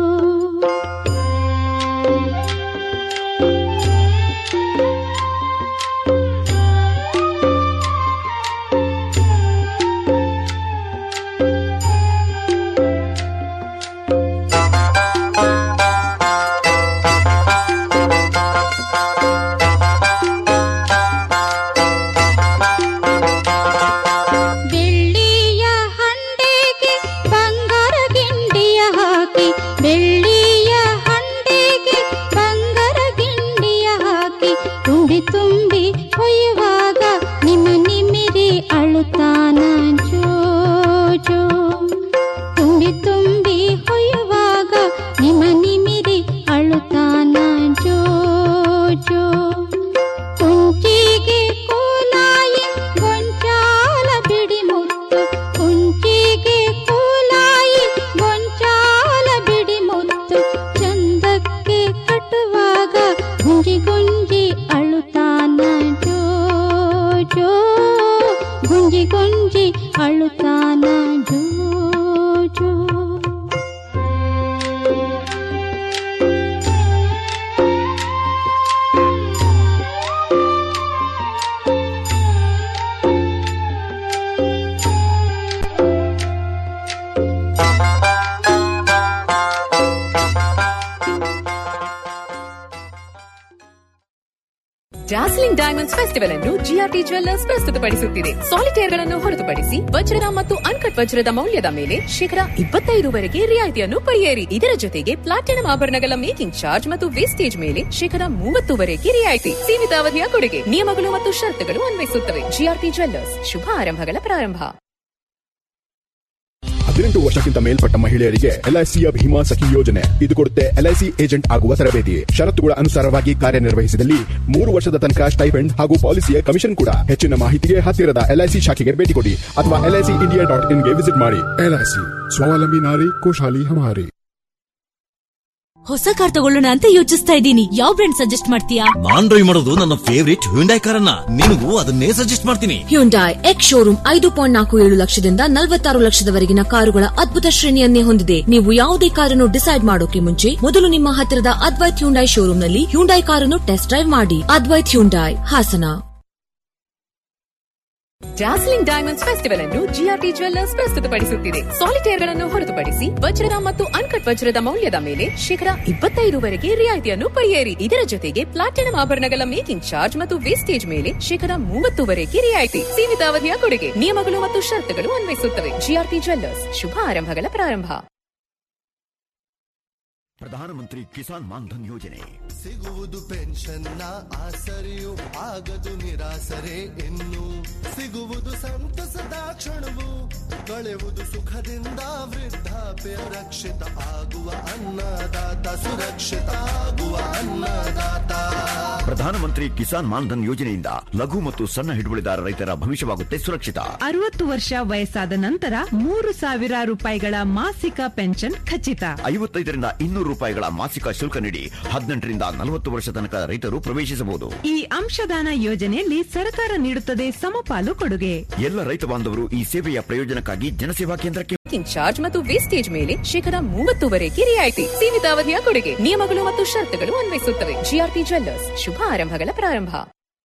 ಬೆಳ್ಳಿಯ ಹಂಡೆಗೆ ಬಂಗಾರ ಗಿಂಡಿಯ ಹಾಕಿ ಬೆಳ್ಳಿಯ ಹಂಡೆಗೆ ಬಂಗಾರ ಗಿಂಡಿಯ ಹಾಕಿ ತುಂಬಿ ತುಂಬಿ ಹೊಯ್ಯುವಾಗ ನಿಮ್ಮ ನಿಮಿರಿ ಅಳುತ್ತಾನ ಜೋ ಜೋ ತುಂಬಿ ತುಂಬಿ ಹೊಯ್ಯುವಾಗ ನಿಮ್ಮ ನಿಮಿರಿ ಅಳುತ್ತಾನ ಜೋ ಜೋ ಕುಂಚಿಗೆ ಕೋಲಾಯಿ ಗೊಂಚಾಲ ಬಿಡಿ ಮುತ್ತು ಕುಂಚಿಗೆ ಕೋಲಾಯಿ ಗೊಂಚಾಲ ಬಿಡಿ ಮುತ್ತು ಡಾರ್ಸ್ಲಿಂಗ್ ಡೈಮಂಡ್ಸ್ ಫೆಸ್ಟಿವಲ್ ಅನ್ನು ಜಿಆರ್ಟಿ ಜ್ವೆಲ್ಲರ್ಸ್ ಪ್ರಸ್ತುತಪಡಿಸುತ್ತಿದೆ ಸಾಲಿಟೇರ್ಗಳನ್ನು ಹೊರತುಪಡಿಸಿ ವಜ್ರದ ಮತ್ತು ಅನ್ಕಟ್ ವಜ್ರದ ಮೌಲ್ಯದ ಮೇಲೆ ಶೇಕಡ ಇಪ್ಪತ್ತೈದರವರೆಗೆ ರಿಯಾಯಿತಿಯನ್ನು ಪಡೆಯಿರಿ ಇದರ ಜೊತೆಗೆ ಪ್ಲಾಟಿನಂ ಆಭರಣಗಳ ಮೇಕಿಂಗ್ ಚಾರ್ಜ್ ಮತ್ತು ವೇಸ್ಟೇಜ್ ಮೇಲೆ ಶೇಕಡ ಮೂವತ್ತುವರೆಗೆ ರಿಯಾಯಿತಿ ಸೀಮಿತ ಅವಧಿಯ ಕೊಡುಗೆ ನಿಯಮಗಳು ಮತ್ತು ಷರತ್ತುಗಳು ಅನ್ವಯಿಸುತ್ತವೆ ಜಿಆರ್ಟಿ ಜ್ವೆಲ್ಲರ್ಸ್ ಶುಭ ಆರಂಭಗಳ ಪ್ರಾರಂಭ ಹದಿನೆಂಟು ವರ್ಷಕ್ಕಿಂತ ಮೇಲ್ಪಟ್ಟ ಮಹಿಳೆಯರಿಗೆ ಎಲ್ಐಸಿಯ ಭೀಮಾ ಸಖಿ ಯೋಜನೆ ಇದು ಕೊಡುತ್ತೆ ಎಲ್ಐಸಿ ಏಜೆಂಟ್ ಆಗುವ ತರಬೇತಿ ಷರತ್ತುಗಳ ಅನುಸಾರವಾಗಿ ಕಾರ್ಯನಿರ್ವಹಿಸಿದಲ್ಲಿ ಮೂರು ವರ್ಷದ ತನಕ ಸ್ಟೈಫೆಂಡ್ ಹಾಗೂ ಪಾಲಿಸಿಯ ಕಮಿಷನ್ ಕೂಡ ಹೆಚ್ಚಿನ ಮಾಹಿತಿಗೆ ಹತ್ತಿರದ ಎಲ್ಐಸಿ ಶಾಖೆಗೆ ಭೇಟಿ ಕೊಡಿ ಅಥವಾ ಎಲ್ಐಸಿ ಇಂಡಿಯಾ ಡಾಟ್ ಇನ್ಗೆ ವಿಸಿಟ್ ಮಾಡಿ ಎಲ್ಐಸಿ ಸ್ವಾವಲಂಬಿ ನಾರಿ ಕೋಶಾಲಿ ಹಮಾರಿ ಹೊಸ ಕಾರ್ ತಗೊಳ್ಳೋಣ ಅಂತ ಯೋಚಿಸ್ತಾ ಇದ್ದೀನಿ ಯಾವ ಬ್ರ್ಯಾಂಡ್ ಸಜೆಸ್ಟ್ ಮಾಡ್ತೀಯಾ ನಾನ್ ಡ್ರೈವ್ ಮಾಡೋದು ನನ್ನ ಫೇವರಿಟ್ ಹ್ಯುಂಡೈ ಕಾರನ್ನ ನಿನಗೂ ಅದನ್ನೇ ಸಜೆಸ್ಟ್ ಮಾಡ್ತೀನಿ ಹ್ಯುಂಡಾಯ್ ಎಕ್ಸ್ ಶೋರೂಮ್ ಐದು ಪಾಯಿಂಟ್ ನಾಲ್ಕು ಏಳು ಲಕ್ಷದಿಂದ ನಲವತ್ತಾರು ಲಕ್ಷದವರೆಗಿನ ಕಾರುಗಳ ಅದ್ಭುತ ಶ್ರೇಣಿಯನ್ನೇ ಹೊಂದಿದೆ ನೀವು ಯಾವುದೇ ಕಾರನ್ನು ಡಿಸೈಡ್ ಮಾಡೋಕೆ ಮುಂಚೆ ಮೊದಲು ನಿಮ್ಮ ಹತ್ತಿರದ ಅದ್ವೈತ್ ಹ್ಯುಂಡಾಯ್ ಶೋರೂಮ್ನಲ್ಲಿ ಹ್ಯುಂಡಾಯ್ ಕಾರನ್ನು ಟೆಸ್ಟ್ ಡ್ರೈವ್ ಮಾಡಿ Advait Hyundai Hassan dazzling diamonds festival ಅನ್ನು ಜಿಆರ್ಟಿ ಜ್ವೆಲ್ಲರ್ಸ್ ಪ್ರಸ್ತುತಪಡಿಸುತ್ತಿದೆ ಸಾಲಿಟೇರ್ಗಳನ್ನು ಹೊರತುಪಡಿಸಿ ವಜ್ರದ ಮತ್ತು ಅನ್ಕಟ್ ವಜ್ರದ ಮೌಲ್ಯದ ಮೇಲೆ ಶೇಕಡ ಇಪ್ಪತ್ತೈದರವರೆಗೆ ರಿಯಾಯಿತಿಯನ್ನು ಪಡೆಯಿರಿ ಇದರ ಜೊತೆಗೆ ಪ್ಲಾಟಿನಂ ಆಭರಣಗಳ ಮೇಕಿಂಗ್ ಚಾರ್ಜ್ ಮತ್ತು ವೇಸ್ಟೇಜ್ ಮೇಲೆ ಶೇಕಡ ಮೂವತ್ತುವರೆಗೆ ರಿಯಾಯಿತಿ ಸೀಮಿತ ಅವಧಿಯ ಕೊಡುಗೆ ನಿಯಮಗಳು ಮತ್ತು ಷರತ್ತುಗಳು ಅನ್ವಯಿಸುತ್ತವೆ ಜಿಆರ್ಟಿ ಜ್ವೆಲ್ಲರ್ಸ್ ಶುಭ ಆರಂಭಗಳ ಪ್ರಾರಂಭ ಪ್ರಧಾನಮಂತ್ರಿ ಕಿಸಾನ್ ಮಾನ್ಧನ್ ಯೋಜನೆ ಸಿಗುವುದು ಪೆನ್ಷನ್ನ ಆಸರೆಯು ಆಗದು ನಿರಾಸರೆ ಇನ್ನು ಸಿಗುವುದು ಸಂತಸದ ಕ್ಷಣವು ಕಳೆವುದು ಸುಖದಿಂದ ವೃದ್ಧಾಪ್ಯ ರಕ್ಷಿತ ಆಗುವ ಅನ್ನದಾತ ಸುರಕ್ಷಿತ ಆಗುವ ಅನ್ನದಾತ ಪ್ರಧಾನಮಂತ್ರಿ ಕಿಸಾನ್ ಮಾನ್ಧನ್ ಯೋಜನೆಯಿಂದ ಲಘು ಮತ್ತು ಸಣ್ಣ ಹಿಡುವಳಿದಾರ ರೈತರ ಭವಿಷ್ಯವಾಗುತ್ತೆ ಸುರಕ್ಷಿತ ಅರವತ್ತು ವರ್ಷ ವಯಸ್ಸಾದ ನಂತರ ಮೂರು ಸಾವಿರ ರೂಪಾಯಿಗಳ ಮಾಸಿಕ ಪೆನ್ಷನ್ ಖಚಿತ ಐವತ್ತೈದರಿಂದ ಇನ್ನೂರು ರೂಪಾಯಿಗಳ ಮಾಸಿಕ ಶುಲ್ಕ ನೀಡಿ ಹದಿನೆಂಟರಿಂದ ನಲವತ್ತು ವರ್ಷ ತನಕ ರೈತರು ಪ್ರವೇಶಿಸಬಹುದು ಈ ಅಂಶದಾನ ಯೋಜನೆಯಲ್ಲಿ ಸರ್ಕಾರ ನೀಡುತ್ತದೆ ಸಮಪಾಲು ಕೊಡುಗೆ ಎಲ್ಲ ರೈತ ಬಾಂಧವರು ಈ ಸೇವೆಯ ಪ್ರಯೋಜನಕ್ಕಾಗಿ ಜನಸೇವಾ ಕೇಂದ್ರಕ್ಕೆ ಮೇಕಿಂಗ್ ಚಾರ್ಜ್ ಮತ್ತು ವೇಸ್ಟೇಜ್ ಮೇಲೆ ಶೇಕಡ ಮೂವತ್ತುವರೆಗೆ ರಿಯಾಯಿತಿ ಸೀಮಿತ ಅವಧಿಯ ಕೊಡುಗೆ ನಿಯಮಗಳು ಮತ್ತು ಷರತ್ತುಗಳು ಅನ್ವಯಿಸುತ್ತವೆ ಜಿಆರ್ಟಿ ಜ್ವೆಲ್ಲರ್ಸ್ ಶುಭ ಆರಂಭಗಳ ಪ್ರಾರಂಭ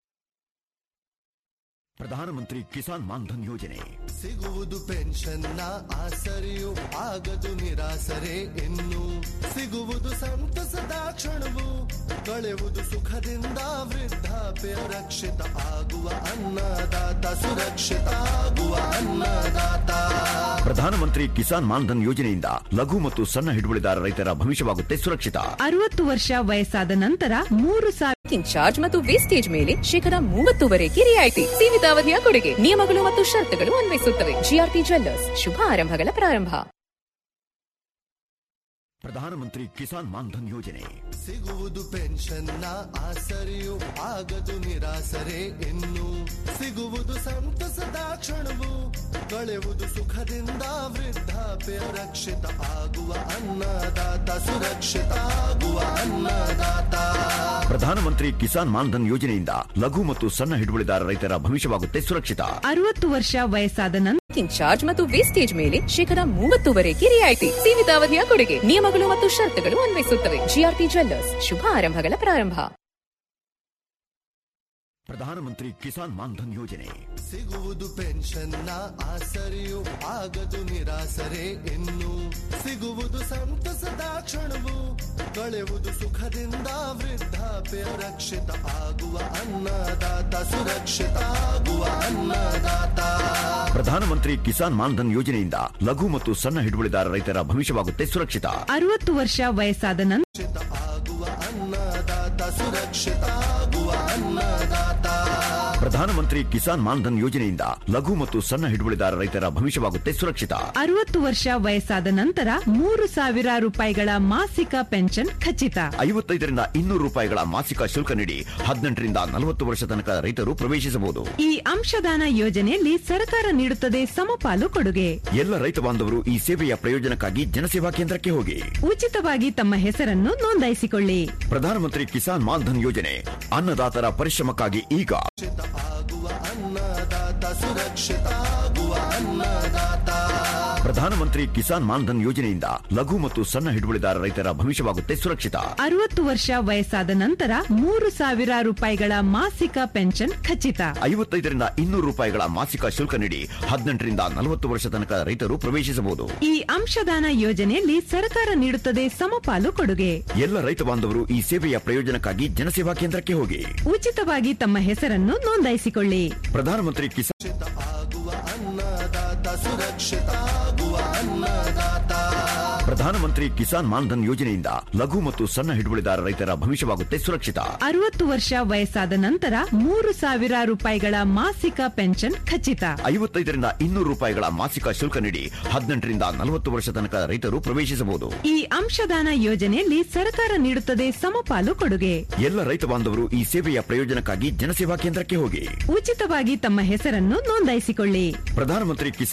ಪ್ರಧಾನಮಂತ್ರಿ ಕಿಸಾನ್ ಮಾನ್ಧನ್ ಯೋಜನೆ ಸಿಗುವುದು ಪೆನ್ಷನ್ನ ಆಸರೆಯು ಆಗದು ನಿರಾಸರೆ ಇನ್ನು ಸಿಗುವುದು ಸಂತಸದ ಕ್ಷಣವು ಕಳೆವುದು ಸುಖದಿಂದ ವೃದ್ಧಾಪ್ಯ ರಕ್ಷಿತ ಆಗುವ ಅನ್ನದಾತ ಸುರಕ್ಷಿತ ಆಗುವ ಅನ್ನದಾತ ಪ್ರಧಾನಮಂತ್ರಿ ಕಿಸಾನ್ ಮಾನ್ಧನ್ ಯೋಜನೆಯಿಂದ ಲಘು ಮತ್ತು ಸಣ್ಣ ಹಿಡುವಳಿದಾರ ರೈತರ ಭವಿಷ್ಯವಾಗುತ್ತೆ ಸುರಕ್ಷಿತ ಅರವತ್ತು ವರ್ಷ ವಯಸ್ಸಾದ ನಂತರ ಮೂರು ಸಾವಿರ ಮೇಕಿಂಗ್ ಚಾರ್ಜ್ ಮತ್ತು ವೇಸ್ಟೇಜ್ ಮೇಲೆ ಶೇಕಡ ಮೂವತ್ತುವರೆಗೆ ರಿಯಾಯಿತಿ ಸೀಮಿತ ಅವಧಿಯ ಕೊಡುಗೆ ನಿಯಮಗಳು ಮತ್ತು ಷರತ್ತುಗಳು ಅನ್ವಯಿಸುತ್ತವೆ ಜಿಆರ್ಟಿ ಜ್ವೆಲ್ಲರ್ಸ್ ಶುಭ ಆರಂಭಗಳ ಪ್ರಾರಂಭ ಪ್ರಧಾನಮಂತ್ರಿ ಕಿಸಾನ್ ಮಾನ್ಧನ್ ಯೋಜನೆ ಸಿಗುವುದು ಪೆನ್ಷನ್ನ ಆಸರೆಯು ಆಗದು ನಿರಾಸರೆ ಇನ್ನು ಸಿಗುವುದು ಸಂತಸದ ಕ್ಷಣವು ಕಳೆವುದು ಸುಖದಿಂದ ವೃದ್ಧಾಪ್ಯ ರಕ್ಷಿತ ಆಗುವ ಅನ್ನದಾತ ಸುರಕ್ಷಿತ ಆಗುವ ಅನ್ನದಾತ ಪ್ರಧಾನಮಂತ್ರಿ ಕಿಸಾನ್ ಮಾನ್ಧನ್ ಯೋಜನೆಯಿಂದ ಲಘು ಮತ್ತು ಸಣ್ಣ ಹಿಡುವಳಿದಾರ ರೈತರ ಭವಿಷ್ಯವಾಗುತ್ತೆ ಸುರಕ್ಷಿತ ಅರವತ್ತು ವರ್ಷ ವಯಸ್ಸಾದ ನಂತರ ಮೇಕಿಂಗ್ ಚಾರ್ಜ್ ಮತ್ತು ವೇಸ್ಟೇಜ್ ಮೇಲೆ ಶೇಕಡ ಮೂವತ್ತುವರೆಗೆ ರಿಯಾಯಿತಿ ಸೀಮಿತ ಅವಧಿಯ ಕೊಡುಗೆ ನಿಯಮಗಳು ಮತ್ತು ಷರತ್ತುಗಳು ಅನ್ವಯಿಸುತ್ತವೆ ಜಿಆರ್ಟಿ ಜ್ವೆಲ್ಲರ್ಸ್ ಶುಭ ಆರಂಭಗಳ ಪ್ರಾರಂಭ ಪ್ರಧಾನಮಂತ್ರಿ ಕಿಸಾನ್ ಮಾನ್ಧನ್ ಯೋಜನೆ ಸಿಗುವುದು ಪೆನ್ಷನ್ನ ಆಸರೆಯು ಆಗದು ನಿರಾಸರೆ ಇನ್ನು ಸಿಗುವುದು ಸಂತಸದ ಕ್ಷಣವು ಕಳೆವುದು ಸುಖದಿಂದ ವೃದ್ಧಾಪ್ಯ ರಕ್ಷಿತ ಆಗುವ ಅನ್ನದಾತ ಸುರಕ್ಷಿತ ಆಗುವ ಅನ್ನದಾತ ಪ್ರಧಾನಮಂತ್ರಿ ಕಿಸಾನ್ ಮಾನ್ಧನ್ ಯೋಜನೆಯಿಂದ ಲಘು ಮತ್ತು ಸಣ್ಣ ಹಿಡುವಳಿದಾರ ರೈತರ ಭವಿಷ್ಯವಾಗುತ್ತೆ ಸುರಕ್ಷಿತ ಅರವತ್ತು ವರ್ಷ ವಯಸ್ಸಾದ ನಂತರ ಆಗುವ ಅನ್ನದಾತ ಸುರಕ್ಷಿತ ಆಗುವ ಅನ್ನದಾತ ಪ್ರಧಾನಮಂತ್ರಿ ಕಿಸಾನ್ ಮಾನ್ಧನ್ ಯೋಜನೆಯಿಂದ ಲಘು ಮತ್ತು ಸಣ್ಣ ಹಿಡುವಳಿದಾರ ರೈತರ ಭವಿಷ್ಯವಾಗುತ್ತೆ ಸುರಕ್ಷಿತ ಅರವತ್ತು ವರ್ಷ ವಯಸ್ಸಾದ ನಂತರ ಮೂರು ಸಾವಿರ ರೂಪಾಯಿಗಳ ಮಾಸಿಕ ಪೆನ್ಷನ್ ಖಚಿತ ಐವತ್ತೈದರಿಂದ ಇನ್ನೂರು ರೂಪಾಯಿಗಳ ಮಾಸಿಕ ಶುಲ್ಕ ನೀಡಿ ಹದಿನೆಂಟರಿಂದ ನಲವತ್ತು ವರ್ಷ ತನಕ ರೈತರು ಪ್ರವೇಶಿಸಬಹುದು ಈ ಅಂಶದಾನ ಯೋಜನೆಯಲ್ಲಿ ಸರ್ಕಾರ ನೀಡುತ್ತದೆ ಸಮಪಾಲು ಕೊಡುಗೆ ಎಲ್ಲ ರೈತ ಬಾಂಧವರು ಈ ಸೇವೆಯ ಪ್ರಯೋಜನಕ್ಕಾಗಿ ಜನಸೇವಾ ಕೇಂದ್ರಕ್ಕೆ ಹೋಗಿ ಉಚಿತವಾಗಿ ತಮ್ಮ ಹೆಸರನ್ನು ನೋಂದಾಯಿಸಿಕೊಳ್ಳಿ ಪ್ರಧಾನಮಂತ್ರಿ ಕಿಸಾನ್ ಮಾನ್ಧನ್ ಯೋಜನೆ ಅನ್ನದಾತರ ಪರಿಶ್ರಮಕ್ಕಾಗಿ ಈಗ ಆಗುವ ಅನ್ನದಾತ ಸುರಕ್ಷಿತ ಆಗುವ ಅನ್ನದಾತ ಪ್ರಧಾನಮಂತ್ರಿ ಕಿಸಾನ್ ಮಾನ್ಧನ್ ಯೋಜನೆಯಿಂದ ಲಘು ಮತ್ತು ಸಣ್ಣ ಹಿಡುವಳಿದಾರ ರೈತರ ಭವಿಷ್ಯವಾಗುತ್ತೆ ಸುರಕ್ಷಿತ ಅರವತ್ತು ವರ್ಷ ವಯಸ್ಸಾದ ನಂತರ ಮೂರು ಸಾವಿರ ರೂಪಾಯಿಗಳ ಮಾಸಿಕ ಪೆನ್ಷನ್ ಖಚಿತ ಐವತ್ತೈದರಿಂದ ಇನ್ನೂರು ರೂಪಾಯಿಗಳ ಮಾಸಿಕ ಶುಲ್ಕ ನೀಡಿ ಹದಿನೆಂಟರಿಂದ ನಲವತ್ತು ವರ್ಷ ತನಕ ರೈತರು ಪ್ರವೇಶಿಸಬಹುದು ಈ ಅಂಶದಾನ ಯೋಜನೆಯಲ್ಲಿ ಸರ್ಕಾರ ನೀಡುತ್ತದೆ ಸಮಪಾಲು ಕೊಡುಗೆ ಎಲ್ಲ ರೈತ ಬಾಂಧವರು ಈ ಸೇವೆಯ ಪ್ರಯೋಜನಕ್ಕಾಗಿ ಜನಸೇವಾ ಕೇಂದ್ರಕ್ಕೆ ಹೋಗಿ ಉಚಿತವಾಗಿ ತಮ್ಮ ಹೆಸರನ್ನು ನೋಂದಾಯಿಸಿಕೊಳ್ಳಿ ಪ್ರಧಾನಮಂತ್ರಿ ಕಿಸಾನ್ ಆಗುವ ಅನ್ನದಾತ ಸುರಕ್ಷಿತ ಆಗುವ ಅನ್ನದಾತ ಪ್ರಧಾನಮಂತ್ರಿ ಕಿಸಾನ್ ಮಾನ್ಧನ್ ಯೋಜನೆಯಿಂದ ಲಘು ಮತ್ತು ಸಣ್ಣ ಹಿಡುವಳಿದಾರ ರೈತರ ಭವಿಷ್ಯವಾಗುತ್ತೆ ಸುರಕ್ಷಿತ ಅರವತ್ತು ವರ್ಷ ವಯಸ್ಸಾದ ನಂತರ ಮೂರು ಸಾವಿರ ರೂಪಾಯಿಗಳ ಮಾಸಿಕ ಪೆನ್ಷನ್ ಖಚಿತ ಐವತ್ತೈದರಿಂದ ಇನ್ನೂರು ರೂಪಾಯಿಗಳ ಮಾಸಿಕ ಶುಲ್ಕ ನೀಡಿ ಹದಿನೆಂಟರಿಂದ ನಲವತ್ತು ವರ್ಷ ತನಕ ರೈತರು ಪ್ರವೇಶಿಸಬಹುದು ಈ ಅಂಶದಾನ ಯೋಜನೆಯಲ್ಲಿ ಸರ್ಕಾರ ನೀಡುತ್ತದೆ ಸಮಪಾಲು ಕೊಡುಗೆ ಎಲ್ಲ ರೈತ ಬಾಂಧವರು ಈ ಸೇವೆಯ ಪ್ರಯೋಜನಕ್ಕಾಗಿ ಜನಸೇವಾ ಕೇಂದ್ರಕ್ಕೆ ಹೋಗಿ ಉಚಿತವಾಗಿ ತಮ್ಮ ಹೆಸರನ್ನು ನೋಂದಾಯಿಸಿಕೊಳ್ಳಿ ಪ್ರಧಾನಮಂತ್ರಿ ಕಿಸಾನ್